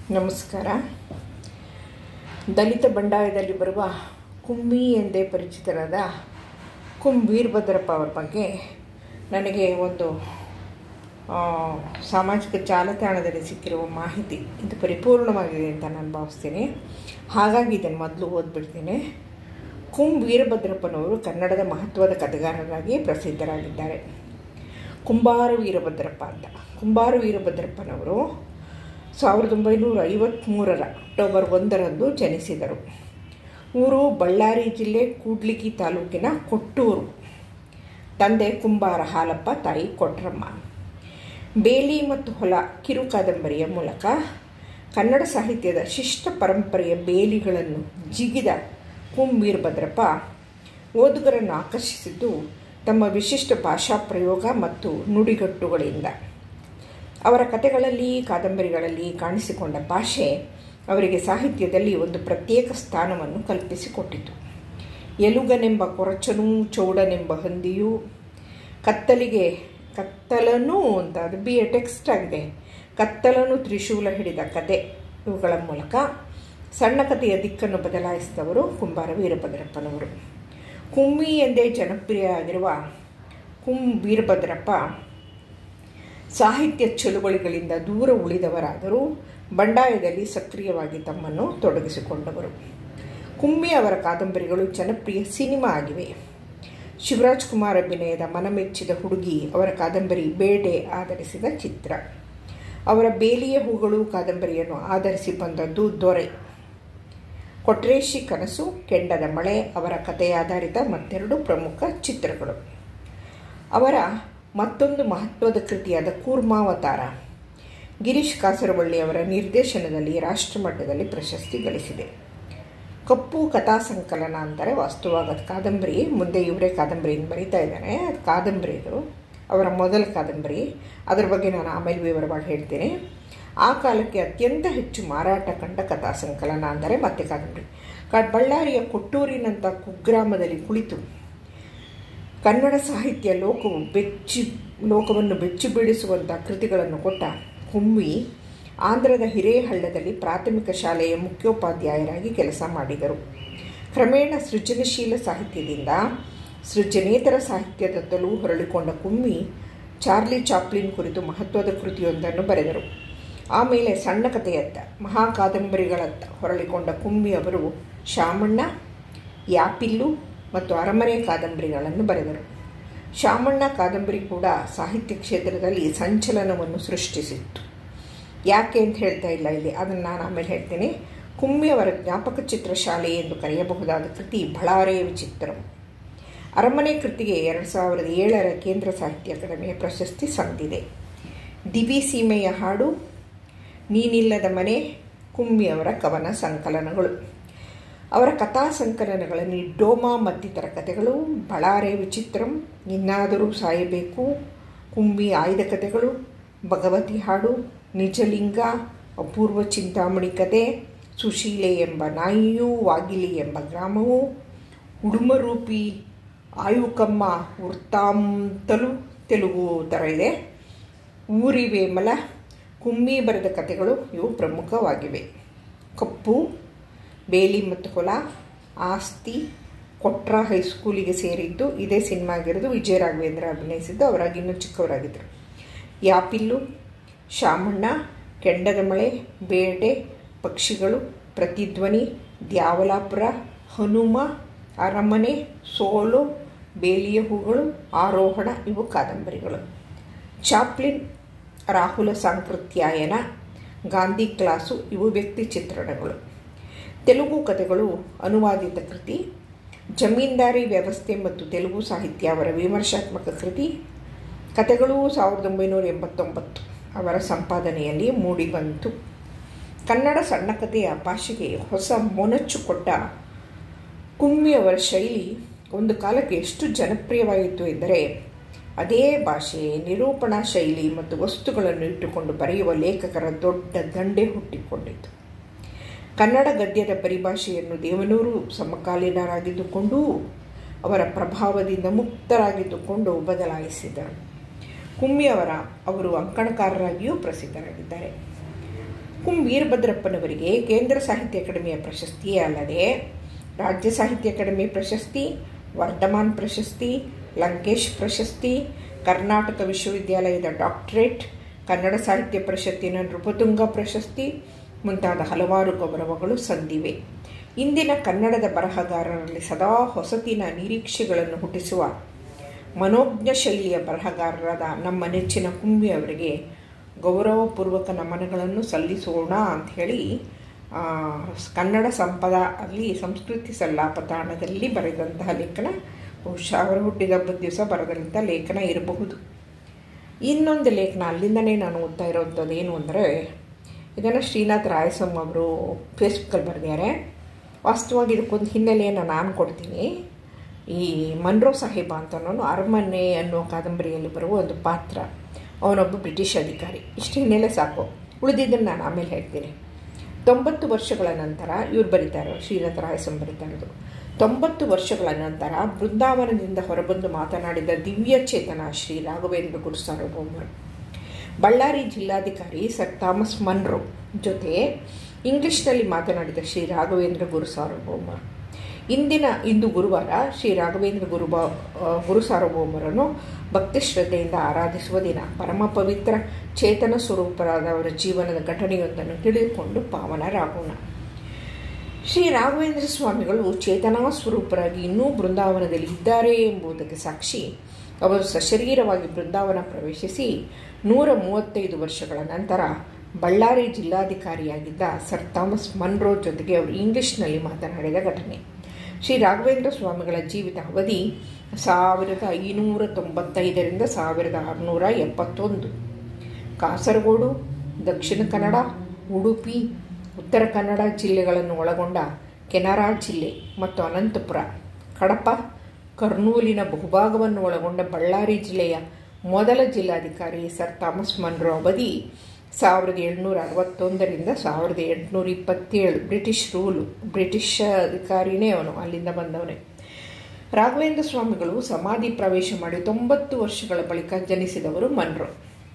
ನಮಸ್ಕಾರ ದಲಿತ ಬಂಡಾಯದಲ್ಲಿ ಬರುವ ಕುಮ್ಮಿ ಎಂದೇ ಪರಿಚಿತರಾದ ಕುಂ ವೀರಭದ್ರಪ್ಪ ಅವರ ಬಗ್ಗೆ ನನಗೆ ಒಂದು ಆ, ಸಾಮಾಜಿಕ ಜಾಲತಾಣದಲ್ಲಿ ಸಿಕ್ಕಿರುವ ಮಾಹಿತಿ ಇದು ಪರಿಪೂರ್ಣವಾಗಿದೆ ಅಂತ ನಾನು ಭಾವಿಸ್ತೀನಿ ಹಾಗಾಗಿ ಇದನ್ನು ಮೊದಲು ಓದ್ಬಿಡ್ತೀನಿ ಕುಂ ವೀರಭದ್ರಪ್ಪನವರು ಕನ್ನಡದ ಮಹತ್ವದ ಕಥೆಗಾರರಾಗಿ ಪ್ರಸಿದ್ಧರಾಗಿದ್ದಾರೆ ಕುಂಬಾರ ವೀರಭದ್ರಪ್ಪ ಅಂತ ಕುಂಬಾರ ವೀರಭದ್ರಪ್ಪನವರು ಸಾವಿರದ ಒಂಬೈನೂರ ಐವತ್ತ್ಮೂರರ ಅಕ್ಟೋಬರ್ ಒಂದರಂದು ಜನಿಸಿದರು ಊರು ಬಳ್ಳಾರಿ ಜಿಲ್ಲೆ ಕೂಡ್ಲಿಗಿ ತಾಲೂಕಿನ ಕೊಟ್ಟೂರು ತಂದೆ ಕುಂಬಾರ ಹಾಲಪ್ಪ ತಾಯಿ ಕೊಟ್ರಮ್ಮ ಬೇಲಿ ಮತ್ತು ಹೊಲ ಕಿರು ಕಾದಂಬರಿಯ ಮೂಲಕ ಕನ್ನಡ ಸಾಹಿತ್ಯದ ಶಿಷ್ಟ ಪರಂಪರೆಯ ಬೇಲಿಗಳನ್ನು ಜಿಗಿದ ಕುಂ ವೀರಭದ್ರಪ್ಪ ಓದುಗರನ್ನು ಆಕರ್ಷಿಸಿದ್ದು ತಮ್ಮ ವಿಶಿಷ್ಟ ಭಾಷಾ ಪ್ರಯೋಗ ಮತ್ತು ನುಡಿಗಟ್ಟುಗಳಿಂದ ಅವರ ಕಥೆಗಳಲ್ಲಿ ಕಾದಂಬರಿಗಳಲ್ಲಿ ಕಾಣಿಸಿಕೊಂಡ ಭಾಷೆ ಅವರಿಗೆ ಸಾಹಿತ್ಯದಲ್ಲಿ ಒಂದು ಪ್ರತ್ಯೇಕ ಸ್ಥಾನವನ್ನು ಕಲ್ಪಿಸಿಕೊಟ್ಟಿತು ಎಲುಗನೆಂಬ ಕೊರಚನೂ ಚೌಡನೆಂಬ ಹಂದಿಯು ಕತ್ತಲಿಗೆ ಕತ್ತಲನು ಅಂತ ಅದು ಬಿ ಎ ಟೆಕ್ಸ್ಟ್ ಆಗಿದೆ ಕತ್ತಲನು ತ್ರಿಶೂಲ ಹಿಡಿದ ಕತೆ ಇವುಗಳ ಮೂಲಕ ಸಣ್ಣ ಕಥೆಯ ದಿಕ್ಕನ್ನು ಬದಲಾಯಿಸಿದವರು ಕುಂಬಾರ ವೀರಭದ್ರಪ್ಪನವರು ಕುಮ್ಮಿ ಎಂದೇ ಜನಪ್ರಿಯ ಆಗಿರುವ ಕುಂ ವೀರಭದ್ರಪ್ಪ ಸಾಹಿತ್ಯ ಚಳುವಳಿಗಳಿಂದ ದೂರ ಉಳಿದವರಾದರೂ ಬಂಡಾಯದಲ್ಲಿ ಸಕ್ರಿಯವಾಗಿ ತಮ್ಮನ್ನು ತೊಡಗಿಸಿಕೊಂಡವರು ಕುಮ್ಮಿ ಅವರ ಕಾದಂಬರಿಗಳು ಜನಪ್ರಿಯ ಸಿನಿಮಾ ಆಗಿವೆ ಶಿವರಾಜ್ ಕುಮಾರ್ ಅಭಿನಯದ ಮನಮೆಚ್ಚಿದ ಹುಡುಗಿ ಅವರ ಕಾದಂಬರಿ ಬೇಟೆ ಆಧರಿಸಿದ ಚಿತ್ರ ಅವರ ಬೇಲಿಯ ಹೂಗಳು ಕಾದಂಬರಿಯನ್ನು ಆಧರಿಸಿ ಬಂದದ್ದು ದೊರೆ ಕೊಟ್ರೇಶಿ ಕನಸು ಕೆಂಡದ ಮಳೆ ಅವರ ಕಥೆಯಾಧಾರಿತ ಮತ್ತೆರಡು ಪ್ರಮುಖ ಚಿತ್ರಗಳು ಅವರ ಮತ್ತೊಂದು ಮಹತ್ವದ ಕೃತಿಯಾದ ಕೂರ್ಮಾವತಾರ ಗಿರೀಶ್ ಕಾಸರವಳ್ಳಿ ಅವರ ನಿರ್ದೇಶನದಲ್ಲಿ ರಾಷ್ಟ್ರಮಟ್ಟದಲ್ಲಿ ಪ್ರಶಸ್ತಿ ಗಳಿಸಿದೆ ಕಪ್ಪು ಕಥಾ ಸಂಕಲನ ಅಂತಾರೆ ವಾಸ್ತವವಾಗಿ ಅದು ಕಾದಂಬರಿ ಮುಂದೆ ಇವರೇ ಕಾದಂಬರಿಯನ್ನು ಬರೀತಾ ಇದ್ದಾರೆ ಅದು ಕಾದಂಬರಿ ಇದು ಅವರ ಮೊದಲ ಕಾದಂಬರಿ ಅದರ ಬಗ್ಗೆ ನಾನು ಆಮೇಲೆ ವಿವರವಾಗಿ ಹೇಳ್ತೀನಿ ಆ ಕಾಲಕ್ಕೆ ಅತ್ಯಂತ ಹೆಚ್ಚು ಮಾರಾಟ ಕಂಡ ಕಥಾ ಸಂಕಲನ ಅಂದರೆ ಮತ್ತೆ ಕಾದಂಬರಿ ಕಾ ಬಳ್ಳಾರಿಯ ಕೊಟ್ಟೂರಿನಂಥ ಕುಗ್ರಾಮದಲ್ಲಿ ಕುಳಿತು ಕನ್ನಡ ಸಾಹಿತ್ಯ ಲೋಕವು ಬೆಚ್ಚಿ ಲೋಕವನ್ನು ಬೆಚ್ಚಿ ಬೀಳಿಸುವಂಥ ಕೃತಿಗಳನ್ನು ಕೊಟ್ಟ ಕುಮ್ಮಿ ಆಂಧ್ರದ ಹಿರೇಹಳ್ಳದಲ್ಲಿ ಪ್ರಾಥಮಿಕ ಶಾಲೆಯ ಮುಖ್ಯೋಪಾಧ್ಯಾಯರಾಗಿ ಕೆಲಸ ಮಾಡಿದರು ಕ್ರಮೇಣ ಸೃಜನಶೀಲ ಸಾಹಿತ್ಯದಿಂದ ಸೃಜನೇತರ ಸಾಹಿತ್ಯದತ್ತಲೂ ಹೊರಳಿಕೊಂಡ ಕುಮ್ಮಿ ಚಾರ್ಲಿ ಚಾಪ್ಲಿನ್ ಕುರಿತು ಮಹತ್ವದ ಕೃತಿಯೊಂದನ್ನು ಬರೆದರು ಆಮೇಲೆ ಸಣ್ಣ ಕಥೆಯತ್ತ ಮಹಾಕಾದಂಬರಿಗಳತ್ತ ಹೊರಳಿಕೊಂಡ ಕುಮ್ಮಿ ಅವರು ಶಾಮಣ್ಣ ಯಾಪಿಲ್ಲು ಮತ್ತು ಅರಮನೆ ಕಾದಂಬರಿಗಳನ್ನು ಬರೆದರು ಶಾಮಣ್ಣ ಕಾದಂಬರಿ ಕೂಡ ಸಾಹಿತ್ಯ ಕ್ಷೇತ್ರದಲ್ಲಿ ಸಂಚಲನವನ್ನು ಸೃಷ್ಟಿಸಿತ್ತು ಯಾಕೆ ಅಂತ ಹೇಳ್ತಾ ಇಲ್ಲ ಇಲ್ಲಿ ಅದನ್ನು ನಾನು ಆಮೇಲೆ ಹೇಳ್ತೀನಿ ಕುಮ್ಮಿ ಅವರ ಜ್ಞಾಪಕ ಚಿತ್ರಶಾಲೆ ಎಂದು ಕರೆಯಬಹುದಾದ ಕೃತಿ ಬಳ್ಳಾರೆ ವಿಚಿತ್ರಂ ಅರಮನೆ ಕೃತಿಗೆ ಎರಡು ಸಾವಿರದ ಏಳರ ಕೇಂದ್ರ ಸಾಹಿತ್ಯ ಅಕಾಡೆಮಿಯ ಪ್ರಶಸ್ತಿ ಸಂದಿದೆ ದಿವಿ ಸೀಮೆಯ ಹಾಡು ನೀನಿಲ್ಲದ ಮನೆ ಕುಮ್ಮಿ ಅವರ ಕವನ ಸಂಕಲನಗಳು ಅವರ ಕಥಾ ಸಂಕಲನಗಳಲ್ಲಿ ಡೋಮಾ ಮತ್ತಿತರ ಕಥೆಗಳು ಬಳ್ಳಾರೆ ವಿಚಿತ್ರಂ ಇನ್ನಾದರೂ ಸಾಯಬೇಕು ಕುಮ್ಮಿ ಆಯ್ದ ಕಥೆಗಳು ಭಗವತಿ ಹಾಡು ನಿಜಲಿಂಗ ಅಪೂರ್ವ ಚಿಂತಾಮಣಿ ಕತೆ ಸುಶೀಲೆ ಎಂಬ ನಾಯಿಯೂ ವಾಗಿಲಿ ಎಂಬ ಗ್ರಾಮವು ಉಡುಮರೂಪಿ ಆಯುಕಮ್ಮ ವೃತ್ತಾಂತಲು ತೆಲುಗು ಥರ ಇದೆ ಊರಿವೇಮಲ ಕುಮ್ಮಿ ಬರೆದ ಕಥೆಗಳು ಇವು ಪ್ರಮುಖವಾಗಿವೆ ಕಪ್ಪು ಬೇಲಿ ಮತ್ತು ಹೊಲ ಆಸ್ತಿ ಕೊಟ್ರ ಹೈಸ್ಕೂಲಿಗೆ ಸೇರಿದ್ದು ಇದೇ ಸಿನಿಮಾ ಆಗಿರೋದು ವಿಜಯ ರಾಘವೇಂದ್ರ ಅಭಿನಯಿಸಿದ್ದು ಅವರಾಗಿ ಇನ್ನೂ ಚಿಕ್ಕವರಾಗಿದ್ದರು ಯಾಪಿಲ್ಲು ಶಾಮಣ್ಣ ಕೆಂಡದ ಮಳೆ ಬೇಟೆ ಪಕ್ಷಿಗಳು ಪ್ರತಿಧ್ವನಿ ದ್ಯಾವಲಾಪುರ ಹನುಮ ಅರಮನೆ ಸೋಲು ಬೇಲಿಯ ಹೂಗಳು ಆರೋಹಣ ಇವು ಕಾದಂಬರಿಗಳು ಚಾಪ್ಲಿನ್ ರಾಹುಲ ಸಾಂಕೃತ್ಯಾಯನ ಗಾಂಧಿ ಕ್ಲಾಸು ಇವು ವ್ಯಕ್ತಿ ಚಿತ್ರಣಗಳು ತೆಲುಗು ಕಥೆಗಳು ಅನುವಾದಿತ ಕೃತಿ ಜಮೀನ್ದಾರಿ ವ್ಯವಸ್ಥೆ ಮತ್ತು ತೆಲುಗು ಸಾಹಿತ್ಯ ಅವರ ವಿಮರ್ಶಾತ್ಮಕ ಕೃತಿ ಕಥೆಗಳು ಸಾವಿರದ ಒಂಬೈನೂರ ಎಂಬತ್ತೊಂಬತ್ತು ಅವರ ಸಂಪಾದನೆಯಲ್ಲಿ ಮೂಡಿಬಂತು ಕನ್ನಡ ಸಣ್ಣ ಕಥೆಯ ಭಾಷೆಗೆ ಹೊಸ ಮೊನಚು ಕೊಟ್ಟ ಕುಮ್ಮಿ ಅವರ ಶೈಲಿ ಒಂದು ಕಾಲಕ್ಕೆ ಎಷ್ಟು ಜನಪ್ರಿಯವಾಯಿತು ಎಂದರೆ ಅದೇ ಭಾಷೆ ನಿರೂಪಣಾ ಶೈಲಿ ಮತ್ತು ವಸ್ತುಗಳನ್ನು ಇಟ್ಟುಕೊಂಡು ಬರೆಯುವ ಲೇಖಕರ ದೊಡ್ಡ ದಂಡೆ ಹುಟ್ಟಿಕೊಂಡಿತು ಕನ್ನಡ ಗದ್ಯದ ಪರಿಭಾಷೆಯನ್ನು ದೇವನೂರು ಸಮಕಾಲೀನರಾಗಿದ್ದುಕೊಂಡು ಅವರ ಪ್ರಭಾವದಿಂದ ಮುಕ್ತರಾಗಿದ್ದುಕೊಂಡು ಬದಲಾಯಿಸಿದರು ಕುಮ್ಮಿ ಅವರ ಅವರು ಅಂಕಣಕಾರರಾಗಿಯೂ ಪ್ರಸಿದ್ಧರಾಗಿದ್ದಾರೆ ಕುಂ ವೀರಭದ್ರಪ್ಪನವರಿಗೆ ಕೇಂದ್ರ ಸಾಹಿತ್ಯ ಅಕಾಡೆಮಿಯ ಪ್ರಶಸ್ತಿಯೇ ಅಲ್ಲದೆ ರಾಜ್ಯ ಸಾಹಿತ್ಯ ಅಕಾಡೆಮಿ ಪ್ರಶಸ್ತಿ ವರ್ಧಮಾನ್ ಪ್ರಶಸ್ತಿ ಲಂಕೇಶ್ ಪ್ರಶಸ್ತಿ ಕರ್ನಾಟಕ ವಿಶ್ವವಿದ್ಯಾಲಯದ ಡಾಕ್ಟರೇಟ್ ಕನ್ನಡ ಸಾಹಿತ್ಯ ಪರಿಷತ್ತಿನ ನೃಪತುಂಗ ಪ್ರಶಸ್ತಿ ಮುಂತಾದ ಹಲವಾರು ಗೌರವಗಳು ಸಂದಿವೆ ಇಂದಿನ ಕನ್ನಡದ ಬರಹಗಾರರಲ್ಲಿ ಸದಾ ಹೊಸತಿನ ನಿರೀಕ್ಷೆಗಳನ್ನು ಹುಟ್ಟಿಸುವ ಮನೋಜ್ಞ ಶೈಲಿಯ ಬರಹಗಾರರಾದ ನಮ್ಮ ನೆಚ್ಚಿನ ಕುಂಬಿ ಅವರಿಗೆ ಗೌರವಪೂರ್ವಕ ನಮನಗಳನ್ನು ಸಲ್ಲಿಸೋಣ ಅಂಥೇಳಿ ಕನ್ನಡ ಸಂಪದ ಅಲ್ಲಿ ಸಂಸ್ಕೃತಿ ಸಲ್ಲಾಪ ತಾಣದಲ್ಲಿ ಬರೆದಂತಹ ಲೇಖನ ಬಹುಶಃ ಅವರು ಹುಟ್ಟಿದ ಹಬ್ಬದ ದಿವಸ ಬರೆದಂಥ ಲೇಖನ ಇರಬಹುದು ಇನ್ನೊಂದು ಲೇಖನ ಅಲ್ಲಿಂದನೇ ನಾನು ಓದ್ತಾ ಇರೋವಂಥದ್ದು ಏನು ಅಂದರೆ ಇದನ್ನು ಶ್ರೀನಾಥ್ ರಾಯಸ್ವಾಮಿ ಅವರು ಫೇಸ್ಬುಕ್ಕಲ್ಲಿ ಬರೆದಿದ್ದಾರೆ ವಾಸ್ತವವಾಗಿ ಇದಕ್ಕೊಂದು ಹಿನ್ನೆಲೆಯನ್ನು ನಾನು ಕೊಡ್ತೀನಿ ಈ ಮನ್ರೋ ಸಾಹೇಬ ಅಂತನೋನು ಅರಮನೆ ಅನ್ನೋ ಕಾದಂಬರಿಯಲ್ಲಿ ಬರುವ ಒಂದು ಪಾತ್ರ ಅವನೊಬ್ಬ ಬ್ರಿಟಿಷ್ ಅಧಿಕಾರಿ ಇಷ್ಟು ಹಿನ್ನೆಲೆ ಸಾಕು ಉಳಿದಿದ್ದನ್ನು ನಾನು ಆಮೇಲೆ ಹೇಳ್ತೀನಿ ತೊಂಬತ್ತು ವರ್ಷಗಳ ನಂತರ ಇವ್ರು ಬರೀತಾರೆ ಶ್ರೀನಾಥ ರಾಯಸ್ವಾಮಿ ಬರೀತಾ ಇರೋದು ತೊಂಬತ್ತು ವರ್ಷಗಳ ನಂತರ ಬೃಂದಾವನದಿಂದ ಹೊರಬಂದು ಮಾತನಾಡಿದ ದಿವ್ಯ ಚೇತನ ಶ್ರೀ ರಾಘವೇಂದ್ರ ಗುರು ಸಾರ್ವಭೌಮರು ಬಳ್ಳಾರಿ ಜಿಲ್ಲಾಧಿಕಾರಿ ಸರ್ ಥಾಮಸ್ ಮನ್ರೋ ಜೊತೆ ಇಂಗ್ಲಿಷ್ನಲ್ಲಿ ಮಾತನಾಡಿದ ಶ್ರೀ ರಾಘವೇಂದ್ರ ಗುರು ಸಾರ್ವಭೌಮರು ಇಂದಿನ ಇಂದು ಗುರುವಾರ ಶ್ರೀ ರಾಘವೇಂದ್ರ ಗುರುಬಾ ಗುರು ಸಾರ್ವಭೌಮರನ್ನು ಭಕ್ತಿ ಶ್ರದ್ಧೆಯಿಂದ ಆರಾಧಿಸುವ ದಿನ ಪರಮ ಪವಿತ್ರ ಚೇತನ ಸ್ವರೂಪರಾದ ಅವರ ಜೀವನದ ಘಟನೆಯೊಂದನ್ನು ತಿಳಿದುಕೊಂಡು ಪಾವನರಾಗೋಣ ಶ್ರೀ ರಾಘವೇಂದ್ರ ಸ್ವಾಮಿಗಳು ಚೇತನಾ ಸ್ವರೂಪರಾಗಿ ಇನ್ನೂ ಬೃಂದಾವನದಲ್ಲಿ ಇದ್ದಾರೆ ಎಂಬುದಕ್ಕೆ ಸಾಕ್ಷಿ ಅವರು ಸಶರೀರವಾಗಿ ಬೃಂದಾವನ ಪ್ರವೇಶಿಸಿ ನೂರ ಮೂವತ್ತೈದು ವರ್ಷಗಳ ನಂತರ ಬಳ್ಳಾರಿ ಜಿಲ್ಲಾಧಿಕಾರಿಯಾಗಿದ್ದ ಸರ್ ಥಾಮಸ್ ಮನ್ರೋ ಜೊತೆಗೆ ಅವರು ಇಂಗ್ಲಿಷ್ನಲ್ಲಿ ಮಾತನಾಡಿದ ಘಟನೆ ಶ್ರೀ ರಾಘವೇಂದ್ರ ಸ್ವಾಮಿಗಳ ಜೀವಿತ ಅವಧಿ ಸಾವಿರದ ಐನೂರ ತೊಂಬತ್ತೈದರಿಂದ ಸಾವಿರದ ಆರುನೂರ ಎಪ್ಪತ್ತೊಂದು ಕಾಸರಗೋಡು ದಕ್ಷಿಣ ಕನ್ನಡ ಉಡುಪಿ ಉತ್ತರ ಕನ್ನಡ ಜಿಲ್ಲೆಗಳನ್ನು ಒಳಗೊಂಡ ಕೆನರಾ ಜಿಲ್ಲೆ ಮತ್ತು ಅನಂತಪುರ ಕಡಪ ಕರ್ನೂಲಿನ ಬಹುಭಾಗವನ್ನು ಒಳಗೊಂಡ ಬಳ್ಳಾರಿ ಜಿಲ್ಲೆಯ ಮೊದಲ ಜಿಲ್ಲಾಧಿಕಾರಿ ಸರ್ ಥಾಮಸ್ ಮನ್ರೋ ಅವಧಿ ಸಾವಿರದ ಏಳ್ನೂರ ಅರವತ್ತೊಂದರಿಂದ ಸಾವಿರದ ಎಂಟುನೂರ ಇಪ್ಪತ್ತೇಳು ಬ್ರಿಟಿಷ್ ರೂಲು ಬ್ರಿಟಿಷ್ ಅಧಿಕಾರಿನೇ ಅವನು ಅಲ್ಲಿಂದ ಬಂದವನೇ ರಾಘವೇಂದ್ರ ಸ್ವಾಮಿಗಳು ಸಮಾಧಿ ಪ್ರವೇಶ ಮಾಡಿ ತೊಂಬತ್ತು ವರ್ಷಗಳ ಬಳಿಕ ಜನಿಸಿದವರು ಮನ್ರೋ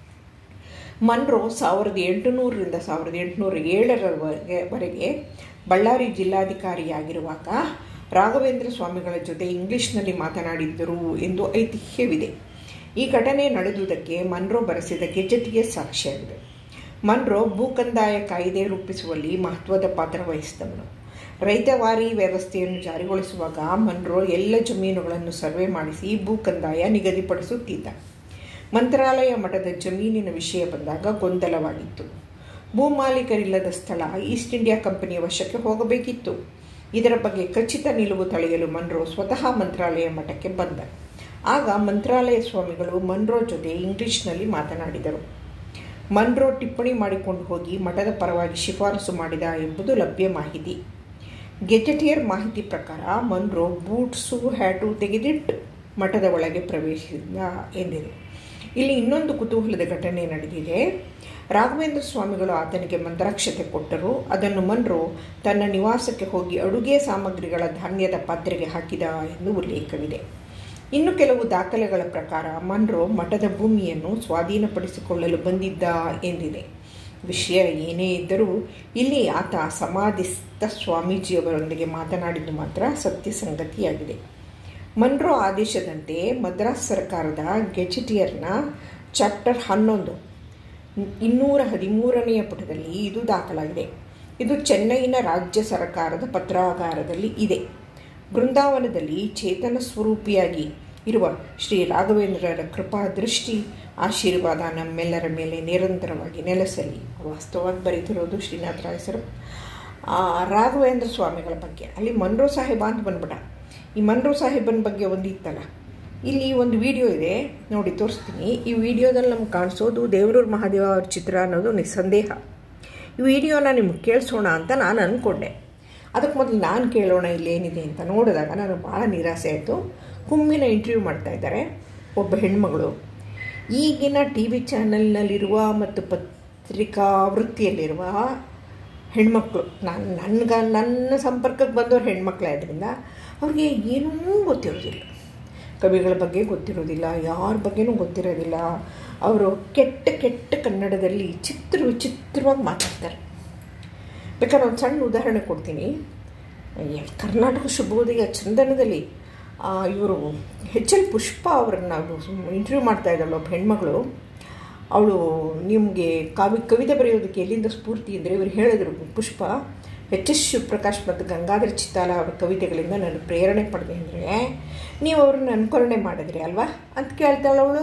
ಮನ್ರೋ ಸಾವಿರದ ಎಂಟುನೂರರಿಂದ ಸಾವಿರದ ಎಂಟುನೂರ ಏಳರವರೆಗೆ ವರೆಗೆ ಬಳ್ಳಾರಿ ಜಿಲ್ಲಾಧಿಕಾರಿಯಾಗಿರುವಾಗ ರಾಘವೇಂದ್ರ ಸ್ವಾಮಿಗಳ ಜೊತೆ ಇಂಗ್ಲಿಷ್ನಲ್ಲಿ ಮಾತನಾಡಿದ್ದರು ಎಂದು ಐತಿಹ್ಯವಿದೆ ಈ ಘಟನೆ ನಡೆದುದಕ್ಕೆ ಮನ್ರೋ ಬರೆಸಿದ ಗೆಜೆಟಿಗೆ ಸಾಕ್ಷಿಯಾಗಿದೆ ಮನ್ರೋ ಭೂಕಂದಾಯ ಕಾಯ್ದೆ ರೂಪಿಸುವಲ್ಲಿ ಮಹತ್ವದ ಪಾತ್ರ ವಹಿಸಿದವನು ರೈತವಾರಿ ವ್ಯವಸ್ಥೆಯನ್ನು ಜಾರಿಗೊಳಿಸುವಾಗ ಮನ್ರೋ ಎಲ್ಲ ಜಮೀನುಗಳನ್ನು ಸರ್ವೆ ಮಾಡಿಸಿ ಭೂಕಂದಾಯ ನಿಗದಿಪಡಿಸುತ್ತಿದ್ದ ಮಂತ್ರಾಲಯ ಮಠದ ಜಮೀನಿನ ವಿಷಯ ಬಂದಾಗ ಗೊಂದಲವಾಗಿತ್ತು ಭೂಮಾಲೀಕರಿಲ್ಲದ ಸ್ಥಳ ಈಸ್ಟ್ ಇಂಡಿಯಾ ಕಂಪನಿಯ ವಶಕ್ಕೆ ಹೋಗಬೇಕಿತ್ತು ಇದರ ಬಗ್ಗೆ ಖಚಿತ ನಿಲುವು ತಳೆಯಲು ಮನ್ರೋ ಸ್ವತಃ ಮಂತ್ರಾಲಯ ಮಠಕ್ಕೆ ಬಂದ ಆಗ ಮಂತ್ರಾಲಯ ಸ್ವಾಮಿಗಳು ಮನ್ರೋ ಜೊತೆ ಇಂಗ್ಲಿಷ್ನಲ್ಲಿ ಮಾತನಾಡಿದರು ಮನ್ರೋ ಟಿಪ್ಪಣಿ ಮಾಡಿಕೊಂಡು ಹೋಗಿ ಮಠದ ಪರವಾಗಿ ಶಿಫಾರಸು ಮಾಡಿದ ಎಂಬುದು ಲಭ್ಯ ಮಾಹಿತಿ ಗೆಜೆಟಿಯರ್ ಮಾಹಿತಿ ಪ್ರಕಾರ ಮನ್ರೋ ಬೂಟ್ಸು ಹ್ಯಾಟು ತೆಗೆದಿಟ್ಟು ಮಠದ ಒಳಗೆ ಪ್ರವೇಶಿಸಿದ ಎಂದಿದೆ ಇಲ್ಲಿ ಇನ್ನೊಂದು ಕುತೂಹಲದ ಘಟನೆ ನಡೆದಿದೆ ರಾಘವೇಂದ್ರ ಸ್ವಾಮಿಗಳು ಆತನಿಗೆ ಮಂತ್ರಾಕ್ಷತೆ ಕೊಟ್ಟರು ಅದನ್ನು ಮನ್ರೋ ತನ್ನ ನಿವಾಸಕ್ಕೆ ಹೋಗಿ ಅಡುಗೆ ಸಾಮಗ್ರಿಗಳ ಧಾನ್ಯದ ಪಾತ್ರೆಗೆ ಹಾಕಿದ ಎಂದು ಉಲ್ಲೇಖವಿದೆ ಇನ್ನು ಕೆಲವು ದಾಖಲೆಗಳ ಪ್ರಕಾರ ಮನ್ರೋ ಮಠದ ಭೂಮಿಯನ್ನು ಸ್ವಾಧೀನಪಡಿಸಿಕೊಳ್ಳಲು ಬಂದಿದ್ದ ಎಂದಿದೆ ವಿಷಯ ಏನೇ ಇದ್ದರೂ ಇಲ್ಲಿ ಆತ ಸಮಾಧಿಸ್ಥ ಸ್ವಾಮೀಜಿಯವರೊಂದಿಗೆ ಮಾತನಾಡಿದ್ದು ಮಾತ್ರ ಸತ್ಯ ಸಂಗತಿಯಾಗಿದೆ ಮನ್ರೋ ಆದೇಶದಂತೆ ಮದ್ರಾಸ್ ಸರ್ಕಾರದ ಗೆಜೆಟಿಯರ್ನ ಚಾಪ್ಟರ್ ಹನ್ನೊಂದು ಇನ್ನೂರ ಹದಿಮೂರನೆಯ ಪುಟದಲ್ಲಿ ಇದು ದಾಖಲಾಗಿದೆ ಇದು ಚೆನ್ನೈನ ರಾಜ್ಯ ಸರ್ಕಾರದ ಪತ್ರಾಗಾರದಲ್ಲಿ ಇದೆ ಬೃಂದಾವನದಲ್ಲಿ ಚೇತನ ಸ್ವರೂಪಿಯಾಗಿ ಇರುವ ಶ್ರೀ ರಾಘವೇಂದ್ರರ ಕೃಪಾ ದೃಷ್ಟಿ ಆಶೀರ್ವಾದ ನಮ್ಮೆಲ್ಲರ ಮೇಲೆ ನಿರಂತರವಾಗಿ ನೆಲೆಸಲಿ ವಾಸ್ತವವಾಗಿ ಬರೀತಿರೋದು ಶ್ರೀನಾಥ ರಾಯಸರು ರಾಘವೇಂದ್ರ ಸ್ವಾಮಿಗಳ ಬಗ್ಗೆ ಅಲ್ಲಿ ಮನ್ರೋ ಸಾಹೇಬ ಅಂತ ಬಂದ್ಬಿಟ್ಟ ಈ ಮನ್ರೋ ಸಾಹೇಬನ ಬಗ್ಗೆ ಒಂದು ಇತ್ತಲ್ಲ ಇಲ್ಲಿ ಒಂದು ವಿಡಿಯೋ ಇದೆ ನೋಡಿ ತೋರಿಸ್ತೀನಿ ಈ ವಿಡಿಯೋದಲ್ಲಿ ನಮ್ಗೆ ಕಾಣಿಸೋದು ದೇವರೂರು ಮಹಾದೇವ ಅವ್ರ ಚಿತ್ರ ಅನ್ನೋದು ನಿಸ್ಸಂದೇಹ ಈ ವಿಡಿಯೋನ ನಿಮ್ಗೆ ಕೇಳಿಸೋಣ ಅಂತ ನಾನು ಅಂದ್ಕೊಂಡೆ ಅದಕ್ಕೆ ಮೊದಲು ನಾನು ಕೇಳೋಣ ಇಲ್ಲೇನಿದೆ ಅಂತ ನೋಡಿದಾಗ ನನಗೆ ಭಾಳ ನಿರಾಸೆ ಆಯಿತು ಕುಮ್ಮಿನ ಇಂಟರ್ವ್ಯೂ ಮಾಡ್ತಾ ಇದ್ದಾರೆ ಒಬ್ಬ ಹೆಣ್ಮಗಳು ಈಗಿನ ಟಿ ವಿ ಚಾನಲ್ನಲ್ಲಿರುವ ಮತ್ತು ಪತ್ರಿಕಾ ವೃತ್ತಿಯಲ್ಲಿರುವ ಹೆಣ್ಮಕ್ಳು ನಾನು ನನಗೆ ನನ್ನ ಸಂಪರ್ಕಕ್ಕೆ ಬಂದವ್ರು ಹೆಣ್ಮಕ್ಳೇ ಅದರಿಂದ ಅವ್ರಿಗೆ ಏನೂ ಗೊತ್ತಿರೋದಿಲ್ಲ ಕವಿಗಳ ಬಗ್ಗೆ ಗೊತ್ತಿರೋದಿಲ್ಲ ಯಾರ ಬಗ್ಗೆನೂ ಗೊತ್ತಿರೋದಿಲ್ಲ ಅವರು ಕೆಟ್ಟ ಕೆಟ್ಟ ಕನ್ನಡದಲ್ಲಿ ಚಿತ್ರ ವಿಚಿತ್ರವಾಗಿ ಮಾತಾಡ್ತಾರೆ ಬೇಕಾದ್ರೆ ಒಂದು ಸಣ್ಣ ಉದಾಹರಣೆ ಕೊಡ್ತೀನಿ ಕರ್ನಾಟಕ ಶುಭೋದಯ ಚಂದನದಲ್ಲಿ ಇವರು ಹೆಚ್ ಎಲ್ ಪುಷ್ಪ ಅವ್ರನ್ನ ಇಂಟರ್ವ್ಯೂ ಮಾಡ್ತಾ ಇದ್ದಾಳು ಒಬ್ಬ ಹೆಣ್ಮಗಳು ಅವಳು ನಿಮಗೆ ಕಾವಿ ಕವಿತೆ ಬರೆಯೋದಕ್ಕೆ ಎಲ್ಲಿಂದ ಸ್ಫೂರ್ತಿ ಅಂದರೆ ಇವರು ಹೇಳಿದರು ಪುಷ್ಪ ಎಚ್ ಎಸ್ ಶಿವಪ್ರಕಾಶ್ ಮತ್ತು ಗಂಗಾಧರ ಚಿತ್ತಾಲ ಅವರ ಕವಿತೆಗಳಿಂದ ನಾನು ಪ್ರೇರಣೆ ಪಡೆದೆ ಅಂದರೆ ನೀವು ಅವ್ರನ್ನ ಅನುಕರಣೆ ಮಾಡಿದ್ರಿ ಅಲ್ವಾ ಅಂತ ಕೇಳ್ತಾಳೆ ಅವಳು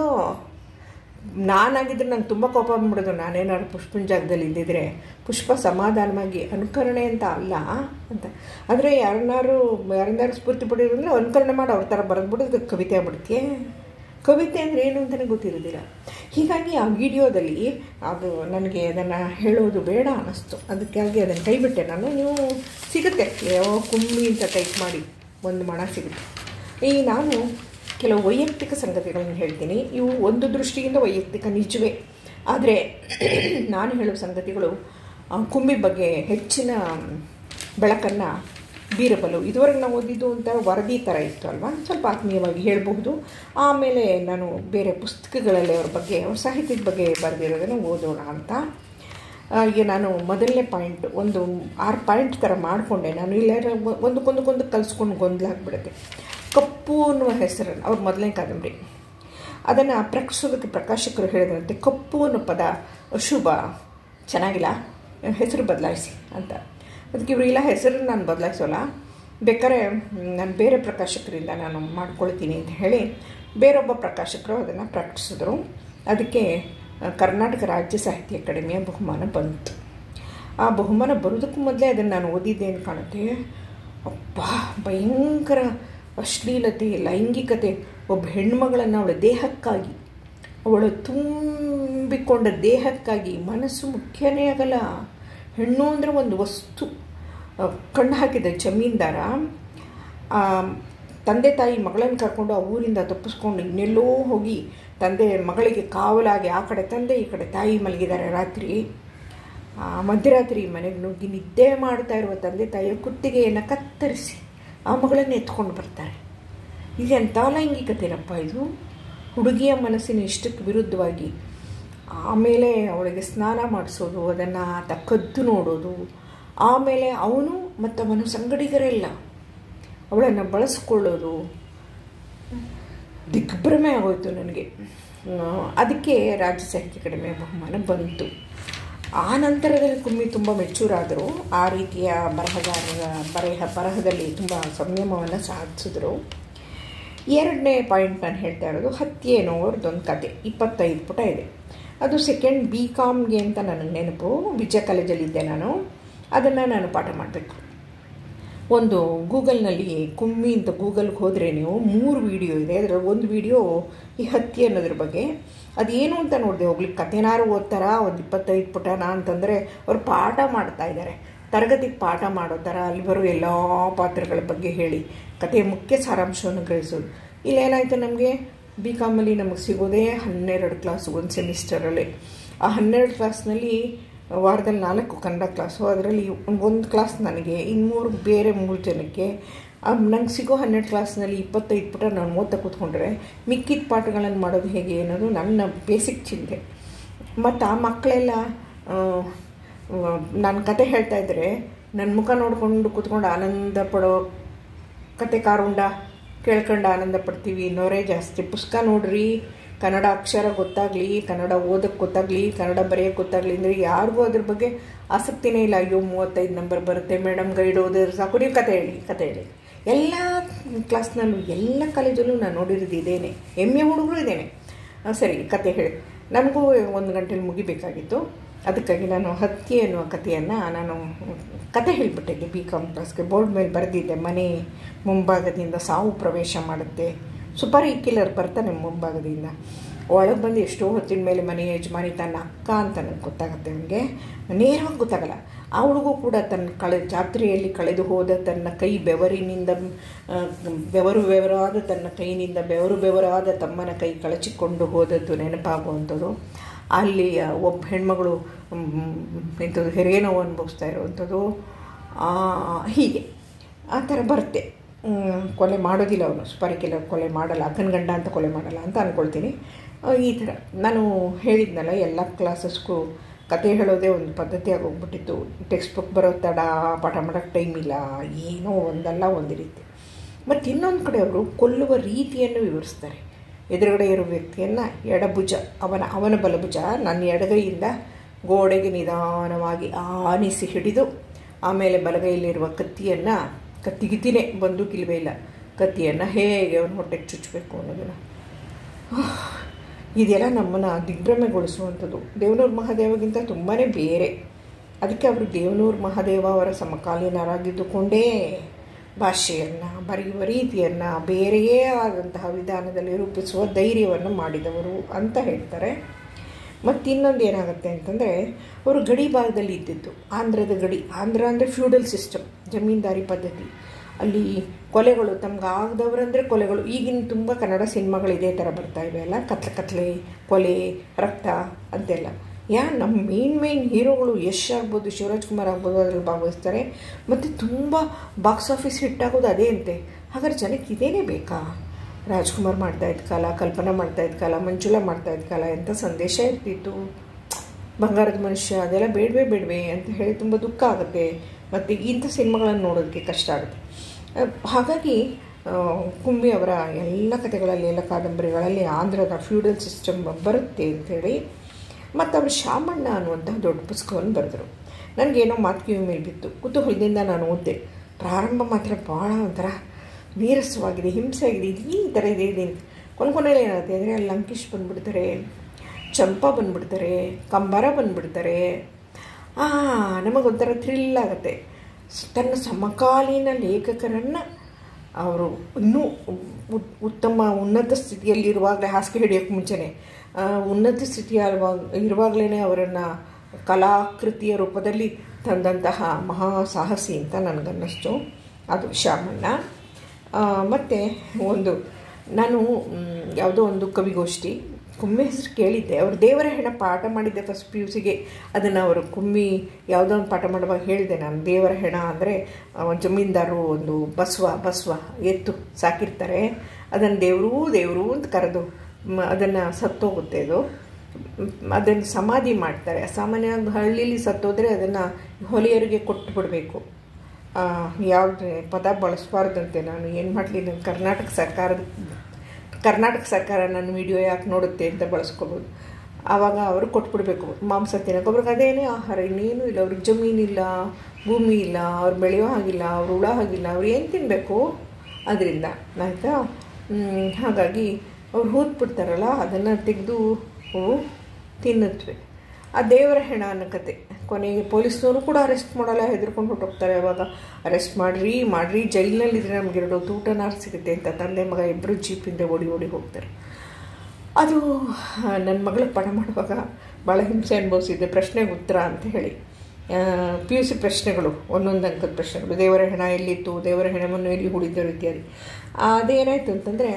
ನಾನಾಗಿದ್ದರೆ ನಂಗೆ ತುಂಬ ಕೋಪ ಬಂದ್ಬಿಡೋದು ನಾನೇನಾದ್ರು ಪುಷ್ಪನ ಜಾಗದಲ್ಲಿ ಇದ್ದಿದ್ರೆ ಪುಷ್ಪ ಸಮಾಧಾನವಾಗಿ ಅನುಕರಣೆ ಅಂತ ಅಲ್ಲ ಅಂತ ಆದರೆ ಯಾರನ್ನಾರು ಯಾರನ್ನಾರು ಸ್ಫೂರ್ತಿ ಪಡೆಯೋದಂದ್ರೆ ಅನುಕರಣೆ ಮಾಡಿ ಅವ್ರ ಥರ ಬರೆದ್ಬಿಡೋದು ಕವಿತೆ ಆಗ್ಬಿಡ್ತೀಯೇ ಕವಿತೆ ಅಂದರೆ ಏನು ಅಂತಲೇ ಗೊತ್ತಿರೋದಿಲ್ಲ ಹೀಗಾಗಿ ಆ ವಿಡಿಯೋದಲ್ಲಿ ಅದು ನನಗೆ ಅದನ್ನು ಹೇಳೋದು ಬೇಡ ಅನ್ನಿಸ್ತು ಅದಕ್ಕಾಗಿ ಅದನ್ನು ಕೈಬಿಟ್ಟೆ ನಾನು ನೀವು ಸಿಗುತ್ತೆ ಯಾವ ಕುಮ್ಮಿ ಅಂತ ಟೈಪ್ ಮಾಡಿ ಒಂದು ಮಣ ಸಿಗುತ್ತೆ ಈ ನಾನು ಕೆಲವು ವೈಯಕ್ತಿಕ ಸಂಗತಿಗಳನ್ನು ಹೇಳ್ತೀನಿ ಇವು ಒಂದು ದೃಷ್ಟಿಯಿಂದ ವೈಯಕ್ತಿಕ ನಿಜವೇ ಆದರೆ ನಾನು ಹೇಳೋ ಸಂಗತಿಗಳು ಕುಂಬಿ ಬಗ್ಗೆ ಹೆಚ್ಚಿನ ಬೆಳಕನ್ನು ಬೀರಬಲ್ಲು ಇದುವರೆಗೆ ನಾವು ಓದಿದ್ದು ಒಂಥರ ವರದಿ ಥರ ಇತ್ತು ಅಲ್ವಾ ಸ್ವಲ್ಪ ಆತ್ಮೀಯವಾಗಿ ಹೇಳಬಹುದು ಆಮೇಲೆ ನಾನು ಬೇರೆ ಪುಸ್ತಕಗಳಲ್ಲಿ ಅವ್ರ ಬಗ್ಗೆ ಅವ್ರ ಸಾಹಿತ್ಯದ ಬಗ್ಗೆ ಬರೆದಿರೋದನ್ನು ಓದೋಣ ಅಂತ ಈಗ ನಾನು ಮೊದಲನೇ ಪಾಯಿಂಟ್ ಒಂದು ಆರು ಪಾಯಿಂಟ್ ಥರ ಮಾಡಿಕೊಂಡೆ ನಾನು ಇಲ್ಲಾರ ಒಂದಕ್ಕೊಂದಕ್ಕೊಂದು ಕಲಿಸ್ಕೊಂಡು ಗೊಂದಲ ಆಗಿಬಿಡುತ್ತೆ ಕಪ್ಪು ಅನ್ನುವ ಹೆಸರನ್ನು ಅವ್ರ ಮೊದಲನೇ ಕಾದಂಬರಿ ಅದನ್ನು ಪ್ರಕಟಿಸೋದಕ್ಕೆ ಪ್ರಕಾಶಕರು ಹೇಳಿದ್ರಂತೆ ಕಪ್ಪು ಅನ್ನೋ ಪದ ಅಶುಭ ಚೆನ್ನಾಗಿಲ್ಲ ಹೆಸರು ಬದಲಾಯಿಸಿ ಅಂತ ಅದಕ್ಕೆ ಇವರು ಇಲ್ಲ ಹೆಸರು ನಾನು ಬದಲಾಯಿಸೋಲ್ಲ ಬೇಕಾದ್ರೆ ನಾನು ಬೇರೆ ಪ್ರಕಾಶಕರಿಂದ ನಾನು ಮಾಡ್ಕೊಳ್ತೀನಿ ಅಂತ ಹೇಳಿ ಬೇರೊಬ್ಬ ಪ್ರಕಾಶಕರು ಅದನ್ನು ಪ್ರಕಟಿಸಿದ್ರು ಅದಕ್ಕೆ ಕರ್ನಾಟಕ ರಾಜ್ಯ ಸಾಹಿತ್ಯ ಅಕಾಡೆಮಿಯ ಬಹುಮಾನ ಬಂತು ಆ ಬಹುಮಾನ ಬರೋದಕ್ಕೂ ಮೊದಲೇ ಅದನ್ನು ನಾನು ಓದಿದ್ದೆ ಅಂತ ಕಾಣುತ್ತೆ ಅಪ್ಪ ಭಯಂಕರ ಅಶ್ಲೀಲತೆ ಲೈಂಗಿಕತೆ ಒಬ್ಬ ಹೆಣ್ಮಗಳನ್ನು ಅವಳ ದೇಹಕ್ಕಾಗಿ ಅವಳು ತುಂಬಿಕೊಂಡ ದೇಹಕ್ಕಾಗಿ ಮನಸ್ಸು ಮುಖ್ಯನೇ ಆಗಲ್ಲ ಹೆಣ್ಣು ಅಂದರೆ ಒಂದು ವಸ್ತು ಕಣ್ಣು ಹಾಕಿದ ಜಮೀನ್ದಾರ ತಂದೆ ತಾಯಿ ಮಗಳನ್ನು ಕರ್ಕೊಂಡು ಆ ಊರಿಂದ ತಪ್ಪಿಸ್ಕೊಂಡು ಇನ್ನೆಲ್ಲೋ ಹೋಗಿ ತಂದೆ ಮಗಳಿಗೆ ಕಾವಲಾಗಿ ಆ ಕಡೆ ತಂದೆ ಈ ಕಡೆ ತಾಯಿ ಮಲಗಿದ್ದಾರೆ ರಾತ್ರಿ ಮಧ್ಯರಾತ್ರಿ ಮನೆಗೆ ನುಗ್ಗಿ ನಿದ್ದೆ ಮಾಡ್ತಾ ಇರುವ ತಂದೆ ತಾಯಿಯ ಕುತ್ತಿಗೆಯನ್ನು ಕತ್ತರಿಸಿ ಆ ಮಗಳನ್ನು ಎತ್ಕೊಂಡು ಬರ್ತಾರೆ ಇದೆಂಥ ಲೈಂಗಿಕತೆನಪ್ಪ ಇದು ಹುಡುಗಿಯ ಮನಸ್ಸಿನ ಇಷ್ಟಕ್ಕೆ ವಿರುದ್ಧವಾಗಿ ಆಮೇಲೆ ಅವಳಿಗೆ ಸ್ನಾನ ಮಾಡಿಸೋದು ಅದನ್ನು ಆತ ಕದ್ದು ನೋಡೋದು ಆಮೇಲೆ ಅವನು ಮತ್ತು ಅವನ ಸಂಗಡಿಗರೆಲ್ಲ ಅವಳನ್ನು ಬಳಸ್ಕೊಳ್ಳೋದು ದಿಗ್ಭ್ರಮೆ ಆಗೋಯ್ತು ನನಗೆ ಅದಕ್ಕೆ ರಾಜ್ಯ ಸಾಹಿತ್ಯ ಅಕಾಡೆಮಿಯ ಬಹುಮಾನ ಬಂತು ಆ ನಂತರದಲ್ಲಿ ಕುಮ್ಮಿ ತುಂಬ ಮೆಚ್ಚೂರಾದರು ಆ ರೀತಿಯ ಬರಹಗಾರರ ಬರೆಹ ಬರಹದಲ್ಲಿ ತುಂಬ ಸಂಯಮವನ್ನು ಸಾಧಿಸಿದ್ರು ಎರಡನೇ ಪಾಯಿಂಟ್ ನಾನು ಹೇಳ್ತಾ ಇರೋದು ಹತ್ಯೇನೋ ಅವ್ರದ್ದೊಂದು ಕತೆ ಇಪ್ಪತ್ತೈದು ಪುಟ ಇದೆ ಅದು ಸೆಕೆಂಡ್ ಬಿ ಕಾಮ್ಗೆ ಅಂತ ನನಗೆ ನೆನಪು ವಿಜಯ ಕಾಲೇಜಲ್ಲಿದ್ದೆ ನಾನು ಅದನ್ನು ನಾನು ಪಾಠ ಮಾಡಬೇಕು ಒಂದು ಗೂಗಲ್ನಲ್ಲಿ ಕುಮ್ಮಿ ಅಂತ ಗೂಗಲ್ಗೆ ಹೋದರೆ ನೀವು ಮೂರು ವೀಡಿಯೋ ಇದೆ ಅದರಲ್ಲಿ ಒಂದು ವೀಡಿಯೋ ಈ ಹತ್ಯೆ ಅನ್ನೋದ್ರ ಬಗ್ಗೆ ಅದೇನು ಅಂತ ನೋಡಿದೆ ಹೋಗ್ಲಿಕ್ಕೆ ಕಥೆನಾರು ಓದ್ತಾರ ಒಂದು ಇಪ್ಪತ್ತೈದು ಪುಟನ ಅಂತಂದರೆ ಅವ್ರು ಪಾಠ ಮಾಡ್ತಾ ಇದ್ದಾರೆ ತರಗತಿಗೆ ಪಾಠ ಮಾಡೋ ಥರ ಅಲ್ಲಿ ಬರೋ ಎಲ್ಲ ಪಾತ್ರಗಳ ಬಗ್ಗೆ ಹೇಳಿ ಕಥೆಯ ಮುಖ್ಯ ಸಾರಾಂಶವನ್ನು ಗ್ರಹಿಸೋದು ಇಲ್ಲೇನಾಯಿತು ನಮಗೆ ಬಿ ಕಾಮಲ್ಲಿ ನಮಗೆ ಸಿಗೋದೇ ಹನ್ನೆರಡು ಕ್ಲಾಸ್ ಒಂದು ಸೆಮಿಸ್ಟರಲ್ಲಿ ಆ ಹನ್ನೆರಡು ಕ್ಲಾಸ್ನಲ್ಲಿ ವಾರದಲ್ಲಿ ನಾಲ್ಕು ಕನ್ನಡ ಕ್ಲಾಸು ಅದರಲ್ಲಿ ಒಂದು ಕ್ಲಾಸ್ ನನಗೆ ಇನ್ನೂರು ಬೇರೆ ಮೂರು ಜನಕ್ಕೆ ನಂಗೆ ಸಿಗೋ ಹನ್ನೆರಡು ಕ್ಲಾಸ್ನಲ್ಲಿ ಇಪ್ಪತ್ತೈದು ಪುಟ ನಾನು ಓದ್ತಾ ಕೂತ್ಕೊಂಡ್ರೆ ಮಿಕ್ಕಿದ ಪಾಠಗಳನ್ನು ಮಾಡೋದು ಹೇಗೆ ಅನ್ನೋದು ನನ್ನ ಬೇಸಿಕ್ ಚಿಂತೆ ಮತ್ತು ಆ ಮಕ್ಕಳೆಲ್ಲ ನಾನು ಕತೆ ಹೇಳ್ತಾ ಇದ್ದರೆ ನನ್ನ ಮುಖ ನೋಡಿಕೊಂಡು ಕೂತ್ಕೊಂಡು ಆನಂದ ಪಡೋ ಕತೆ ಕಾರುಂಡ ಕೇಳ್ಕೊಂಡು ಆನಂದ ಪಡ್ತೀವಿ ಇನ್ನೋರೇ ಜಾಸ್ತಿ ಪುಸ್ತಕ ನೋಡ್ರಿ ಕನ್ನಡ ಅಕ್ಷರ ಗೊತ್ತಾಗಲಿ ಕನ್ನಡ ಓದಕ್ಕೆ ಗೊತ್ತಾಗಲಿ ಕನ್ನಡ ಬರೆಯೋಕ್ಕೆ ಗೊತ್ತಾಗಲಿ ಅಂದರೆ ಯಾರಿಗೂ ಅದ್ರ ಬಗ್ಗೆ ಆಸಕ್ತಿನೇ ಇಲ್ಲ ಅಯ್ಯೋ ಮೂವತ್ತೈದು ನಂಬರ್ ಬರುತ್ತೆ ಮೇಡಮ್ ಗೈಡ್ ಓದಿದ್ರೆ ಸಾಕು ನೀವು ಕತೆ ಹೇಳಿ ಕತೆ ಹೇಳಿ ಎಲ್ಲ ಕ್ಲಾಸ್ನಲ್ಲೂ ಎಲ್ಲ ಕಾಲೇಜಲ್ಲೂ ನಾನು ನೋಡಿರೋದು ಇದೇನೆ ಎಮ್ ಎ ಹುಡುಗರು ಇದ್ದೇನೆ ಸರಿ ಕತೆ ಹೇಳಿ ನನಗೂ ಒಂದು ಗಂಟೆಲಿ ಮುಗಿಬೇಕಾಗಿತ್ತು ಅದಕ್ಕಾಗಿ ನಾನು ಹತ್ಯೆ ಅನ್ನುವ ಕಥೆಯನ್ನು ನಾನು ಕತೆ ಹೇಳಿಬಿಟ್ಟಿದ್ದೆ ಬಿ ಕಾಮ್ ಕ್ಲಾಸ್ಗೆ ಬೋರ್ಡ್ ಮೇಲೆ ಬರೆದಿದ್ದೆ ಮನೆ ಮುಂಭಾಗದಿಂದ ಸಾವು ಪ್ರವೇಶ ಮಾಡುತ್ತೆ ಸುಪಾರಿ ಕಿಲ್ಲರ್ ಬರ್ತಾನೆ ಮುಂಭಾಗದಿಂದ ಒಳಗೆ ಬಂದು ಎಷ್ಟೋ ಹೊತ್ತಿನ ಮೇಲೆ ಮನೆ ಯಜಮಾನಿ ತನ್ನ ಅಕ್ಕ ಅಂತ ನನಗೆ ಗೊತ್ತಾಗುತ್ತೆ ನನಗೆ ನೇರವಾಗಿ ಗೊತ್ತಾಗಲ್ಲ ಆ ಹುಡುಗು ಕೂಡ ತನ್ನ ಕಳೆ ಜಾತ್ರೆಯಲ್ಲಿ ಕಳೆದು ಹೋದ ತನ್ನ ಕೈ ಬೆವರಿನಿಂದ ಬೆವರು ಬೆವರಾದ ತನ್ನ ಕೈನಿಂದ ಬೆವರು ಬೆವರಾದ ತಮ್ಮನ ಕೈ ಕಳಚಿಕೊಂಡು ಹೋದದ್ದು ನೆನಪಾಗುವಂಥದ್ದು ಅಲ್ಲಿ ಒಬ್ಬ ಹೆಣ್ಮಗಳು ಇಂಥದ್ದು ಹೆರಿಗೆ ನೋವು ಅನುಭವಿಸ್ತಾ ಇರುವಂಥದ್ದು ಹೀಗೆ ಆ ಥರ ಬರುತ್ತೆ ಕೊಲೆ ಮಾಡೋದಿಲ್ಲ ಅವನು ಸುಪಾರಿಕೆಲ್ಲ ಕೊಲೆ ಮಾಡಲ್ಲ ಅಕ್ಕನ ಗಂಡ ಅಂತ ಕೊಲೆ ಮಾಡಲ್ಲ ಅಂತ ಅಂದ್ಕೊಳ್ತೀನಿ ಈ ಥರ ನಾನು ಹೇಳಿದ್ನಲ್ಲ ಎಲ್ಲ ಕ್ಲಾಸಸ್ಗೂ ಕತೆ ಹೇಳೋದೇ ಒಂದು ಪದ್ಧತಿ ಆಗೋಗ್ಬಿಟ್ಟಿತ್ತು ಟೆಕ್ಸ್ಟ್ ಬುಕ್ ಬರೋ ತಡ ಪಾಠ ಮಾಡೋಕ್ಕೆ ಟೈಮ್ ಇಲ್ಲ ಏನೋ ಒಂದಲ್ಲ ಒಂದು ರೀತಿ ಮತ್ತು ಇನ್ನೊಂದು ಕಡೆ ಅವರು ಕೊಲ್ಲುವ ರೀತಿಯನ್ನು ವಿವರಿಸ್ತಾರೆ ಎದುರುಗಡೆ ಇರೋ ವ್ಯಕ್ತಿಯನ್ನು ಎಡಭುಜ ಅವನ ಅವನ ಬಲಭುಜ ನನ್ನ ಎಡಗೈಯಿಂದ ಗೋಡೆಗೆ ನಿಧಾನವಾಗಿ ಆನಿಸಿ ಹಿಡಿದು ಆಮೇಲೆ ಬಲಗೈಯಲ್ಲಿರುವ ಕತ್ತಿಯನ್ನು ಕತ್ತಿಗಿತ್ತಿನೇ ಬಂದೂಕಿಲ್ವೇ ಇಲ್ಲ ಕತ್ತಿಯನ್ನು ಹೇಗೆ ಅವನ ಹೊಟ್ಟೆಗೆ ಚುಚ್ಚಬೇಕು ಅನ್ನೋದನ್ನು ಇದೆಲ್ಲ ನಮ್ಮನ್ನು ದಿಗ್ಭ್ರಮೆಗೊಳಿಸುವಂಥದ್ದು ದೇವನೂರು ಮಹಾದೇವಗಿಂತ ತುಂಬಾ ಬೇರೆ ಅದಕ್ಕೆ ಅವರು ದೇವನೂರು ಮಹಾದೇವ ಅವರ ಸಮಕಾಲೀನರಾಗಿದ್ದುಕೊಂಡೇ ಭಾಷೆಯನ್ನು ಬರೆಯುವ ರೀತಿಯನ್ನು ಬೇರೆಯೇ ಆದಂತಹ ವಿಧಾನದಲ್ಲಿ ರೂಪಿಸುವ ಧೈರ್ಯವನ್ನು ಮಾಡಿದವರು ಅಂತ ಹೇಳ್ತಾರೆ ಮತ್ತು ಇನ್ನೊಂದು ಏನಾಗುತ್ತೆ ಅಂತಂದರೆ ಅವರು ಗಡಿ ಭಾಗದಲ್ಲಿ ಇದ್ದಿದ್ದು ಆಂಧ್ರದ ಗಡಿ ಆಂಧ್ರ ಅಂದರೆ ಫ್ಯೂಡಲ್ ಸಿಸ್ಟಮ್ ಜಮೀನ್ದಾರಿ ಪದ್ಧತಿ ಅಲ್ಲಿ ಕೊಲೆಗಳು ತಮ್ಗೆ ಆಗದವರಂದರೆ ಕೊಲೆಗಳು ಈಗಿನ ತುಂಬ ಕನ್ನಡ ಸಿನಿಮಾಗಳು ಇದೇ ಥರ ಬರ್ತಾ ಇವೆ ಅಲ್ಲ ಕತ್ಲೆ ಕತ್ಲೆ ಕೊಲೆ ರಕ್ತ ಅಂತೆಲ್ಲ ಯಾ ನಮ್ಮ ಮೇನ್ ಮೇನ್ ಹೀರೋಗಳು ಯಶ್ ಆಗ್ಬೋದು ಶಿವರಾಜ್ ಕುಮಾರ್ ಆಗ್ಬೋದು ಅದರಲ್ಲಿ ಭಾಗವಹಿಸ್ತಾರೆ ಮತ್ತು ತುಂಬ ಬಾಕ್ಸ್ ಆಫೀಸ್ ಹಿಟ್ ಆಗೋದು ಅದೇ ಅಂತೆ ಹಾಗಾದ್ರೆ ಜನಕ್ಕೆ ಇದೇನೇ ಬೇಕಾ ರಾಜ್ಕುಮಾರ್ ಮಾಡ್ತಾ ಇದ್ದ ಕಾಲ ಕಲ್ಪನಾ ಮಾಡ್ತಾ ಇದ್ದ ಕಾಲ ಮಂಜುಳಾ ಮಾಡ್ತಾ ಇದ್ದ ಕಾಲ ಎಂಥ ಸಂದೇಶ ಇರ್ತಿತ್ತು ಬಂಗಾರದ ಮನುಷ್ಯ ಅದೆಲ್ಲ ಬೇಡವೇ ಬೇಡವೆ ಅಂತ ಹೇಳಿ ತುಂಬ ದುಃಖ ಆಗುತ್ತೆ ಮತ್ತು ಇಂಥ ಸಿನಿಮಾಗಳನ್ನು ನೋಡೋದಕ್ಕೆ ಕಷ್ಟ ಆಗುತ್ತೆ ಹಾಗಾಗಿ ಕುಂಬಿ ಅವರ ಎಲ್ಲ ಕಥೆಗಳಲ್ಲಿ ಎಲ್ಲ ಕಾದಂಬರಿಗಳಲ್ಲಿ ಆಂಧ್ರದ ಫ್ಯೂಡಲ್ ಸಿಸ್ಟಮ್ ಬರುತ್ತೆ ಅಂಥೇಳಿ ಮತ್ತು ಅವರು ಶಾಮಣ್ಣ ಅನ್ನುವಂಥ ದೊಡ್ಡ ಪುಸ್ತಕವನ್ನು ಬರೆದರು ನನಗೇನೋ ಮಾತು ಕಿವಿ ಮೇಲೆ ಬಿತ್ತು ಕುತೂಹಲದಿಂದ ನಾನು ಓದಿದೆ ಪ್ರಾರಂಭ ಮಾತ್ರ ಭಾಳ ಒಂಥರ ನೀರಸವಾಗಿದೆ ಹಿಂಸೆ ಆಗಿದೆ ಇದು ಈ ಥರ ಇದೆ ಇದೆ ಕೊನೆ ಕೊನೆಯಲ್ಲಿ ಏನಾಗುತ್ತೆ ಅಂದರೆ ಅಲ್ಲಿ ಲಂಕೇಶ್ ಬಂದುಬಿಡ್ತಾರೆ ಚಂಪಾ ಬಂದುಬಿಡ್ತಾರೆ ಕಂಬಾರ ಬಂದುಬಿಡ್ತಾರೆ ನಮಗೊಂಥರ ಥ್ರಿಲ್ ಆಗುತ್ತೆ ತನ್ನ ಸಮಕಾಲೀನ ಲೇಖಕರನ್ನು ಅವರು ಇನ್ನೂ ಉತ್ತಮ ಉನ್ನತ ಸ್ಥಿತಿಯಲ್ಲಿರುವಾಗಲೇ ಹಾಸಿಗೆ ಹಿಡಿಯೋಕ್ಕೆ ಮುಂಚೆನೇ ಉನ್ನತ ಸ್ಥಿತಿಯ ಇರುವಾಗಲೇ ಅವರನ್ನು ಕಲಾಕೃತಿಯ ರೂಪದಲ್ಲಿ ತಂದಂತಹ ಮಹಾ ಸಾಹಸಿ ಅಂತ ನನಗನ್ನಿಸ್ತು ಅದು ಶಾಮಣ್ಣ ಮತ್ತು ಒಂದು ನಾನು ಯಾವುದೋ ಒಂದು ಕವಿಗೋಷ್ಠಿ ಕುಮ್ಮಿ ಹೆಸರು ಕೇಳಿದ್ದೆ ಅವರು ದೇವರ ಹೆಣ ಪಾಠ ಮಾಡಿದ್ದೆ ಫಸ್ಟ್ ಪಿ ಯು ಸಿಗೆ ಅದನ್ನು ಅವರು ಕುಮ್ಮಿ ಯಾವುದೋ ಒಂದು ಪಾಠ ಮಾಡುವಾಗ ಹೇಳಿದೆ ನಾನು ದೇವರ ಹೆಣ ಅಂದರೆ ಜಮೀನ್ದಾರರು ಒಂದು ಬಸವ ಬಸವ ಎತ್ತು ಸಾಕಿರ್ತಾರೆ ಅದನ್ನು ದೇವರು ದೇವರು ಅಂತ ಕರೆದು ಅದನ್ನು ಸತ್ತೋಗುತ್ತೆ ಅದು ಅದನ್ನು ಸಮಾಧಿ ಮಾಡ್ತಾರೆ ಸಾಮಾನ್ಯವಾಗಿ ಹಳ್ಳಿಲಿ ಸತ್ತೋದ್ರೆ ಅದನ್ನು ಹೊಲಿಯರಿಗೆ ಕೊಟ್ಟು ಬಿಡಬೇಕು ಯಾವುದು ಪದ ಬಳಸಬಾರ್ದಂತೆ ನಾನು ಏನು ಮಾಡಲಿ ನನ್ನ ಕರ್ನಾಟಕ ಸರ್ಕಾರದ ಕರ್ನಾಟಕ ಸರ್ಕಾರ ನನ್ನ ವಿಡಿಯೋ ಯಾಕೆ ನೋಡುತ್ತೆ ಅಂತ ಬಳಸ್ಕೋಬೋದು ಆವಾಗ ಅವರು ಕೊಟ್ಬಿಡ್ಬೇಕು ಮಾಂಸ ತಿನ್ನೋಕೆ ಅವ್ರಿಗೆ ಅದೇನೇ ಆಹಾರ ಇನ್ನೇನು ಇಲ್ಲ ಅವ್ರಿಗೆ ಜಮೀನಿಲ್ಲ ಭೂಮಿ ಇಲ್ಲ ಅವ್ರು ಬೆಳೆಯೋ ಹಾಗಿಲ್ಲ ಅವ್ರು ಉಳ ಹಾಗಿಲ್ಲ ಅವ್ರು ಏನು ತಿನ್ನಬೇಕು ಅದರಿಂದ ಆಯಿತಾ ಹಾಗಾಗಿ ಅವ್ರು ಹೂದ್ಬಿಡ್ತಾರಲ್ಲ ಅದನ್ನು ತೆಗೆದು ತಿನ್ನುತ್ತವೆ ಆ ದೇವರ ಹೆಣ ಅನ್ನೋ ಕತೆ ಕೊನೆಗೆ ಪೊಲೀಸ್ನವರು ಕೂಡ ಅರೆಸ್ಟ್ ಮಾಡಲ್ಲ ಹೆದರ್ಕೊಂಡು ಹೊಟ್ಟೋಗ್ತಾರೆ ಅವಾಗ ಅರೆಸ್ಟ್ ಮಾಡಿರಿ ಮಾಡಿರಿ ಜೈಲಿನಲ್ಲಿದ್ರೆ ನಮ್ಗೆ ಎರಡು ಹೊತ್ತು ಊಟನಾರು ಸಿಗುತ್ತೆ ಅಂತ ತಂದೆ ಮಗ ಇಬ್ಬರು ಜೀಪಿಂದ ಓಡಿ ಓಡಿ ಹೋಗ್ತಾರೆ ಅದು ನನ್ನ ಮಗಳ ಪಾಠ ಮಾಡುವಾಗ ಭಾಳ ಹಿಂಸೆ ಅನುಭವಿಸಿದ್ದೆ ಪ್ರಶ್ನೆಗೆ ಉತ್ತರ ಅಂತ ಹೇಳಿ ಪಿ ಯು ಸಿ ಪ್ರಶ್ನೆಗಳು ಒಂದೊಂದು ಅಂಕದ ಪ್ರಶ್ನೆಗಳು ದೇವರ ಹೆಣ ಎಲ್ಲಿತ್ತು ದೇವರ ಹೆಣವನ್ನು ಎಲ್ಲಿ ಹೂಡಿದ್ದರು ಇತ್ಯಾದಿ ಅದೇನಾಯಿತು ಅಂತಂದರೆ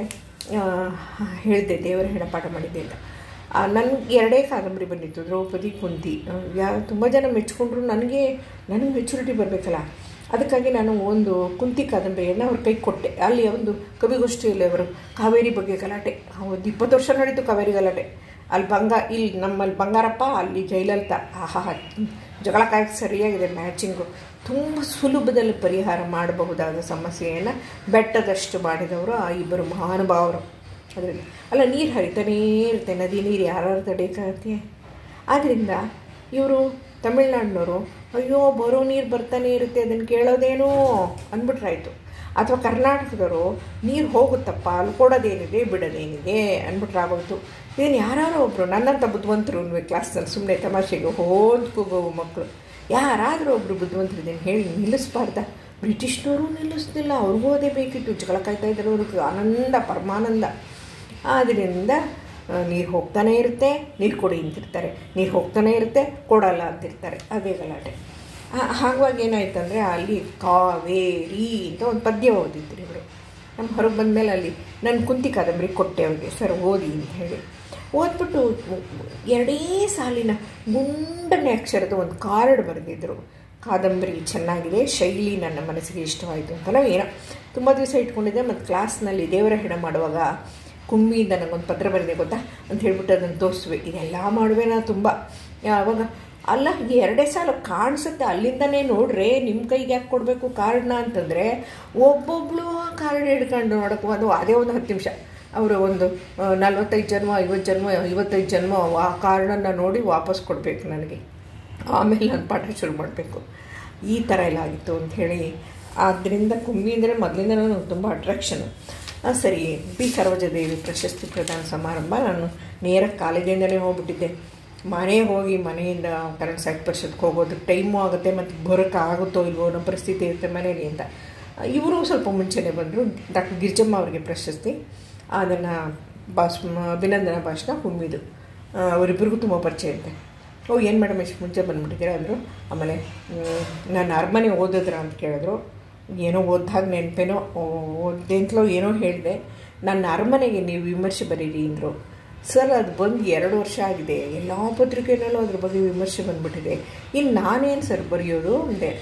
ಹೇಳಿದೆ ದೇವರ ಹೆಣ ಪಾಠ ಮಾಡಿದ್ದೆ ಅಂತ ನನಗೆ ಎರಡೇ ಕಾದಂಬರಿ ಬಂದಿತ್ತು ದ್ರೌಪದಿ ಕುಂತಿ ಯಾ ತುಂಬ ಜನ ಮೆಚ್ಕೊಂಡ್ರು ನನಗೆ ನನಗೆ ಮೆಚುರಿಟಿ ಬರಬೇಕಲ್ಲ ಅದಕ್ಕಾಗಿ ನಾನು ಒಂದು ಕುಂತಿ ಕಾದಂಬರಿಯನ್ನು ಅವ್ರ ಕೈ ಕೊಟ್ಟೆ ಅಲ್ಲಿ ಒಂದು ಕವಿಗೋಷ್ಠಿಯಲ್ಲಿ ಅವರು ಕಾವೇರಿ ಬಗ್ಗೆ ಗಲಾಟೆ ಒಂದು ಇಪ್ಪತ್ತು ವರ್ಷ ನಡೀತು ಕಾವೇರಿ ಗಲಾಟೆ ಅಲ್ಲಿ ಬಂಗ ಇಲ್ಲಿ ನಮ್ಮಲ್ಲಿ ಬಂಗಾರಪ್ಪ ಅಲ್ಲಿ ಜಯಲಲಿತಾ ಆಹಾ ಜಗಳ ಕಾಯಕ್ಕೆ ಸರಿಯಾಗಿದೆ ಮ್ಯಾಚಿಂಗು ತುಂಬ ಸುಲಭದಲ್ಲಿ ಪರಿಹಾರ ಮಾಡಬಹುದಾದ ಸಮಸ್ಯೆಯನ್ನು ಬೆಟ್ಟದಷ್ಟು ಮಾಡಿದವರು ಆ ಇಬ್ಬರು ಮಹಾನುಭಾವರು ಅದರಲ್ಲಿ ಅಲ್ಲ ನೀರು ಹರಿತಾನೇ ಇರುತ್ತೆ ನದಿ ನೀರು ಯಾರು ತಡೆಯೋಕ್ಕಾಗತ್ತೆ ಆದ್ದರಿಂದ ಇವರು ತಮಿಳ್ನಾಡಿನವರು ಅಯ್ಯೋ ಬರೋ ನೀರು ಬರ್ತಾನೆ ಇರುತ್ತೆ ಅದನ್ನು ಕೇಳೋದೇನೋ ಅಂದ್ಬಿಟ್ರಾಯ್ತು ಅಥವಾ ಕರ್ನಾಟಕದವರು ನೀರು ಹೋಗುತ್ತಪ್ಪ ಅಲ್ಲಿ ಕೊಡೋದೇನಿದೆ ಬಿಡೋದೇನಿದೆ ಅಂದ್ಬಿಟ್ರಾಗೋಯ್ತು ಇದನ್ನು ಯಾರು ಒಬ್ಬರು ನನ್ನಂಥ ಬುದ್ಧಿವಂತರು ಕ್ಲಾಸ್ನಲ್ಲಿ ಸುಮ್ಮನೆ ತಮಾಷೆಗೆ ಹೋದ್ ಕೂಗೋವು ಮಕ್ಕಳು ಯಾರಾದರೂ ಒಬ್ಬರು ಬುದ್ಧಿವಂತರಿದ್ದೇನೆ ಹೇಳಿ ನಿಲ್ಲಿಸ್ಬಾರ್ದ ಬ್ರಿಟಿಷ್ನವರು ನಿಲ್ಲಿಸ್ತಿಲ್ಲ ಅವ್ರಿಗೂ ಅದೇ ಬೇಕಿತ್ತು ಜಗಳ ಕಾಯ್ತಾ ಇದ್ದಾರೆ ಅವ್ರಿಗೆ ಆನಂದ ಪರಮಾನಂದ ಆದ್ದರಿಂದ ನೀರು ಹೋಗ್ತಾನೆ ಇರುತ್ತೆ ನೀರು ಕೊಡಿ ಅಂತಿರ್ತಾರೆ ನೀರು ಹೋಗ್ತಾನೆ ಇರುತ್ತೆ ಕೊಡಲ್ಲ ಅಂತಿರ್ತಾರೆ ಅದೇ ಗಲಾಟೆ ಹಾಗಾಗಿ ಏನಾಯ್ತಂದರೆ ಅಲ್ಲಿ ಕಾವೇರಿ ಅಂತ ಒಂದು ಪದ್ಯ ಓದಿದ್ರು ಇವರು ನಮ್ಮ ಹೊರಗೆ ಬಂದಮೇಲೆ ಅಲ್ಲಿ ನನ್ನ ಕುಂತಿ ಕಾದಂಬರಿ ಕೊಟ್ಟೆ ಅವ್ರಿಗೆ ಸರ್ ಓದಿ ಅಂತ ಹೇಳಿ ಓದ್ಬಿಟ್ಟು ಎರಡೇ ಸಾಲಿನ ಗುಂಡನೆ ಅಕ್ಷರದ ಒಂದು ಕಾರ್ಡ್ ಬರೆದಿದ್ರು ಕಾದಂಬರಿ ಚೆನ್ನಾಗಿದೆ ಶೈಲಿ ನನ್ನ ಮನಸ್ಸಿಗೆ ಇಷ್ಟವಾಯಿತು ಅಂತ ನಾವು ಏನೋ ತುಂಬ ದಿವಸ ಇಟ್ಕೊಂಡಿದ್ದೆ ಮತ್ತು ಕ್ಲಾಸ್ನಲ್ಲಿ ದೇವರ ಹೆಣ ಮಾಡುವಾಗ ಕುಂಬಿಯಿಂದ ನನಗೊಂದು ಪತ್ರ ಬರೆದೆ ಗೊತ್ತಾ ಅಂತ ಹೇಳ್ಬಿಟ್ಟು ಅದನ್ನು ತೋರಿಸುವೆ ಇದೆಲ್ಲ ಮಾಡುವೆ ನಾನು ತುಂಬ ಆವಾಗ ಅಲ್ಲ ಈ ಎರಡೇ ಸಾಲ ಕಾಣಿಸುತ್ತೆ ಅಲ್ಲಿಂದನೇ ನೋಡ್ರೆ ನಿಮ್ಮ ಕೈಗೆ ಯಾಕೆ ಕೊಡಬೇಕು ಕಾರ್ಡ್ನ ಅಂತಂದರೆ ಒಬ್ಬೊಬ್ಳು ಕಾರ್ಡ್ ಹಿಡ್ಕೊಂಡು ನೋಡೋಕೆ ಅದು ಅದೇ ಒಂದು ಹತ್ತು ನಿಮಿಷ ಅವರು ಒಂದು ನಲ್ವತ್ತೈದು ಜನ್ಮ ಐವತ್ತು ಜನ್ಮ ಐವತ್ತೈದು ಜನ್ಮ ಆ ಕಾರ್ಡನ್ನು ನೋಡಿ ವಾಪಸ್ ಕೊಡಬೇಕು ನನಗೆ ಆಮೇಲೆ ನಾನು ಪಾಠ ಶುರು ಮಾಡಬೇಕು ಈ ಥರ ಎಲ್ಲ ಆಗಿತ್ತು ಅಂಥೇಳಿ ಆದ್ದರಿಂದ ಕುಂಬಿ ಅಂದರೆ ಮೊದಲಿಂದ ನನಗೆ ತುಂಬ ಅಟ್ರಾಕ್ಷನು ಸರಿ ಬಿ ಸರೋಜದೇವಿ ಪ್ರಶಸ್ತಿ ಪ್ರದಾನ ಸಮಾರಂಭ ನಾನು ನೇರ ಕಾಲೇಜಿಂದಲೇ ಹೋಗ್ಬಿಟ್ಟಿದ್ದೆ ಮನೆಗೆ ಹೋಗಿ ಮನೆಯಿಂದ ಕನ್ನಡ ಸಾಹಿತ್ಯ ಪರಿಷತ್ಗೆ ಹೋಗೋದಕ್ಕೆ ಟೈಮು ಆಗುತ್ತೆ ಮತ್ತು ಬರೋಕ್ಕೆ ಆಗುತ್ತೋ ಇಲ್ವೋ ಅನ್ನೋ ಪರಿಸ್ಥಿತಿ ಇರುತ್ತೆ ಮನೇಲಿ ಅಂತ ಇವರು ಸ್ವಲ್ಪ ಮುಂಚೆನೇ ಬಂದರು ಡಾಕ್ಟರ್ ಗಿರಿಜಮ್ಮ ಅವರಿಗೆ ಪ್ರಶಸ್ತಿ ಅದನ್ನು ಭಾಷ್ ಅಭಿನಂದನಾ ಭಾಷಣ ಕುಮ್ಮಿದು ಅವರಿಬ್ಬರಿಗೂ ತುಂಬ ಪರಿಚಯ ಇರುತ್ತೆ ಓ ಏನು ಮೇಡಮ್ ಎಷ್ಟು ಮುಂಚೆ ಬಂದುಬಿಟ್ಟಿದ್ದೀರಾ ಅಂದರು ಆಮೇಲೆ ನಾನು ಅರಮನೆ ಓದಿದ್ರ ಅಂತ ಕೇಳಿದ್ರು ಏನೋ ಓದ್ದಾಗ ನೆನಪೇನೋ ಓದ್ದೇಂತಲೋ ಏನೋ ಹೇಳಿದೆ ನನ್ನ ಅರಮನೆಗೆ ನೀವು ವಿಮರ್ಶೆ ಬರೀರಿ ಅಂದರು ಸರ್ ಅದು ಬಂದು ಎರಡು ವರ್ಷ ಆಗಿದೆ ಎಲ್ಲ ಪತ್ರಿಕೆಯಲ್ಲೂ ಅದ್ರ ಬಗ್ಗೆ ವಿಮರ್ಶೆ ಬಂದುಬಿಟ್ಟಿದೆ ಇನ್ನು ನಾನೇನು ಸರ್ ಬರೆಯೋದು ಅಂದೆ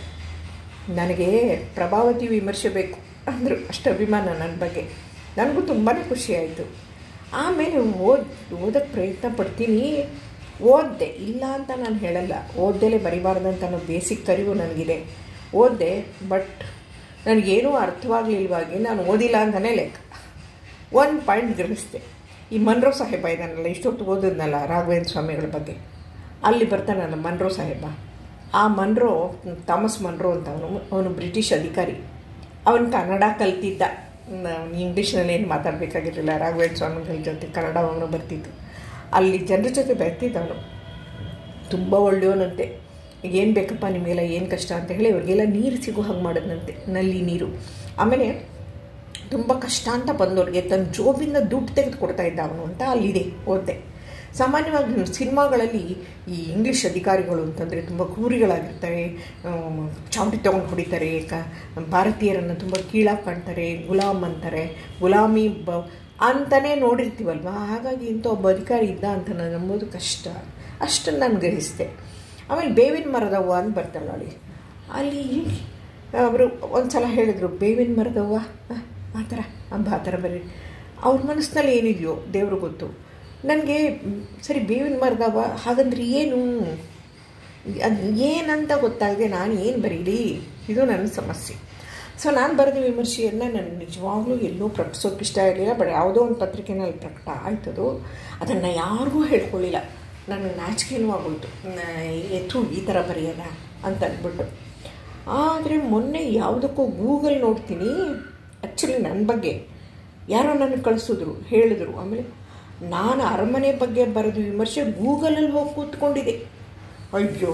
ನನಗೆ ಪ್ರಭಾವತಿ ವಿಮರ್ಶೆ ಬೇಕು ಅಂದರು ಅಷ್ಟು ಅಭಿಮಾನ ನನ್ನ ಬಗ್ಗೆ ನನಗೂ ತುಂಬಾ ಖುಷಿ ಆಯಿತು ಆಮೇಲೆ ಓದ್ ಓದೋಕ್ಕೆ ಪ್ರಯತ್ನ ಪಡ್ತೀನಿ ಓದಿದೆ ಇಲ್ಲ ಅಂತ ನಾನು ಹೇಳಲ್ಲ ಓದ್ದಲೇ ಬರಿಬಾರ್ದಂತ ಅನ್ನೋ ಬೇಸಿಕ್ ಅರಿವು ನನಗಿದೆ ಓದಿದೆ ಬಟ್ ನನಗೇನೂ ಅರ್ಥವಾಗಲಿಲ್ವಾಗಿ ನಾನು ಓದಿಲ್ಲ ಅಂತಲೇ ಲೆಕ್ಕ ಒಂದು ಪಾಯಿಂಟ್ ಗ್ರಹಿಸಿದೆ ಈ ಮನ್ರೋ ಸಾಹೇಬ ಇದ್ದಾನಲ್ಲ ಇಷ್ಟೊತ್ತು ಓದಿದ್ನಲ್ಲ ರಾಘವೇಂದ್ರ ಸ್ವಾಮಿಗಳ ಬಗ್ಗೆ ಅಲ್ಲಿ ಬರ್ತಾನಲ್ಲ ಮನ್ರೋ ಸಾಹೇಬ ಆ ಮನ್ರೋ ಥಾಮಸ್ ಮನ್ರೋ ಅಂತ ಅವನು ಅವನು ಬ್ರಿಟಿಷ್ ಅಧಿಕಾರಿ ಅವನು ಕನ್ನಡ ಕಲ್ತಿದ್ದ ಇಂಗ್ಲೀಷ್ನಲ್ಲಿ ಏನು ಮಾತಾಡಬೇಕಾಗಿರಲಿಲ್ಲ ರಾಘವೇಂದ್ರ ಸ್ವಾಮಿಗಳ ಜೊತೆ ಕನ್ನಡ ಅವನು ಬರ್ತಿದ್ದು ಅಲ್ಲಿ ಜನರ ಜೊತೆ ಬರ್ತಿದ್ದವನು ತುಂಬ ಒಳ್ಳೆಯವನಂತೆ ಏನು ಬೇಕಪ್ಪ ನಿಮಗೆಲ್ಲ ಏನು ಕಷ್ಟ ಅಂತ ಹೇಳಿ ಅವ್ರಿಗೆಲ್ಲ ನೀರು ಸಿಗೋ ಹಾಗೆ ಮಾಡೋದಂತೆ ನಲ್ಲಿ ನೀರು ಆಮೇಲೆ ತುಂಬ ಕಷ್ಟ ಅಂತ ಬಂದವ್ರಿಗೆ ತನ್ನ ಜೋಬಿಂದ ದುಡ್ಡು ತೆಗೆದು ಕೊಡ್ತಾ ಇದ್ದ ಅವನು ಅಂತ ಅಲ್ಲಿದೆ ಓದ್ದೆ ಸಾಮಾನ್ಯವಾಗಿ ಸಿನಿಮಾಗಳಲ್ಲಿ ಈ ಇಂಗ್ಲೀಷ್ ಅಧಿಕಾರಿಗಳು ಅಂತಂದರೆ ತುಂಬ ಕ್ರೂರಿಗಳಾಗಿರ್ತಾರೆ ಚಾವಟಿ ತೊಗೊಂಡು ಹೊಡಿತಾರೆ ಕ ಭಾರತೀಯರನ್ನು ತುಂಬ ಕೀಳಾಗಿ ಕಾಣ್ತಾರೆ ಗುಲಾಮ್ ಅಂತಾರೆ ಗುಲಾಮಿ ಬ ಅಂತಲೇ ನೋಡಿರ್ತೀವಲ್ವ ಹಾಗಾಗಿ ಇಂಥ ಒಬ್ಬ ಅಧಿಕಾರಿ ಇದ್ದ ಅಂತ ನಾನು ನಂಬೋದು ಕಷ್ಟ ಅಷ್ಟನ್ನು ನಾನು ಗ್ರಹಿಸಿದೆ ಆಮೇಲೆ ಬೇವಿನ ಮರದವ್ವ ಅಂತ ಬರ್ತಾಳೆ ಅಲ್ಲಿ ಅಲ್ಲಿ ಅವರು ಒಂದು ಸಲ ಹೇಳಿದ್ರು ಬೇವಿನ ಮರದವ್ವ ಆ ಥರ ಅಂಬ ಆ ಥರ ಬರೀ ಅವ್ರ ಮನಸ್ಸಿನಲ್ಲಿ ಏನಿದೆಯೋ ದೇವ್ರು ಗೊತ್ತು ನನಗೆ ಸರಿ ಬೇವಿನ ಮರದವ್ವ ಹಾಗಂದ್ರೆ ಏನು ಅದು ಏನಂತ ಗೊತ್ತಾಗದೆ ನಾನು ಏನು ಬರೀಲಿ ಇದು ನನ್ನ ಸಮಸ್ಯೆ ಸೊ ನಾನು ಬರೆದ ವಿಮರ್ಶೆಯನ್ನು ನಾನು ನಿಜವಾಗ್ಲೂ ಎಲ್ಲೂ ಪ್ರಕಟಿಸೋಕೆ ಇಷ್ಟ ಇರಲಿಲ್ಲ ಬಟ್ ಯಾವುದೋ ಒಂದು ಪತ್ರಿಕೆನಲ್ಲಿ ಪ್ರಕಟ ಆಯ್ತದು ಅದನ್ನು ಯಾರಿಗೂ ಹೇಳ್ಕೊಳ್ಳಿಲ್ಲ ನನಗೆ ನಾಚಿಕೆನೂ ಆಗೋಯ್ತು ಎತ್ತು ಈ ಥರ ಬರೆಯೋದ ಅಂತ ಅಂದ್ಬಿಟ್ಟು ಆದರೆ ಮೊನ್ನೆ ಯಾವುದಕ್ಕೂ ಗೂಗಲ್ ನೋಡ್ತೀನಿ ಆ್ಯಕ್ಚುಲಿ ನನ್ನ ಬಗ್ಗೆ ಯಾರೋ ನನಗೆ ಕಳಿಸಿದ್ರು ಹೇಳಿದ್ರು ಆಮೇಲೆ ನಾನು ಅರಮನೆ ಬಗ್ಗೆ ಬರೆದು ವಿಮರ್ಶೆ ಗೂಗಲಲ್ಲಿ ಹೋಗಿ ಕೂತ್ಕೊಂಡಿದ್ದೆ ಅಯ್ಯೋ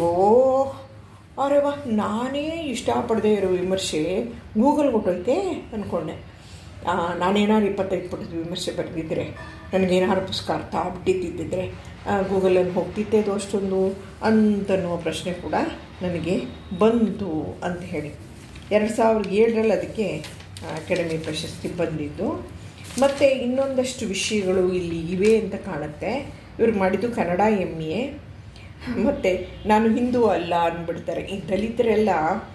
ಅರೆ ವಾ ನಾನೇ ಇಷ್ಟಪಡದೆ ಇರೋ ವಿಮರ್ಶೆ ಗೂಗಲ್ ಹೊಟ್ಟೋಯ್ತೆ ಅಂದ್ಕೊಂಡೆ ನಾನೇನಾದ್ರು ಇಪ್ಪತ್ತೈದು ಪುಟದ ವಿಮರ್ಶೆ ಬರೆದಿದ್ದರೆ ನನಗೇನಾದ್ರು ಪುಸ್ತಕ ಅರ್ಥ ಆಗ್ಬಿಟ್ಟಿದ್ದಿದ್ದರೆ ಗೂಗಲಲ್ಲಿ ಹೋಗ್ತಿದ್ದೆ ಅದು ಅಷ್ಟೊಂದು ಅಂತನ್ನುವ ಪ್ರಶ್ನೆ ಕೂಡ ನನಗೆ ಬಂತು ಅಂತ ಹೇಳಿ ಎರಡು ಸಾವಿರದ ಏಳರಲ್ಲಿ ಅದಕ್ಕೆ ಅಕಾಡೆಮಿ ಪ್ರಶಸ್ತಿ ಬಂದಿದ್ದು ಮತ್ತು ಇನ್ನೊಂದಷ್ಟು ವಿಷಯಗಳು ಇಲ್ಲಿ ಇವೆ ಅಂತ ಕಾಣುತ್ತೆ ಇವ್ರು ಮಾಡಿದ್ದು ಕನ್ನಡ ಎಮ್ ಎ ಮತ್ತು ನಾನು ಹಿಂದೂ ಅಲ್ಲ ಅಂದ್ಬಿಡ್ತಾರೆ ಈ ದಲಿತರೆಲ್ಲ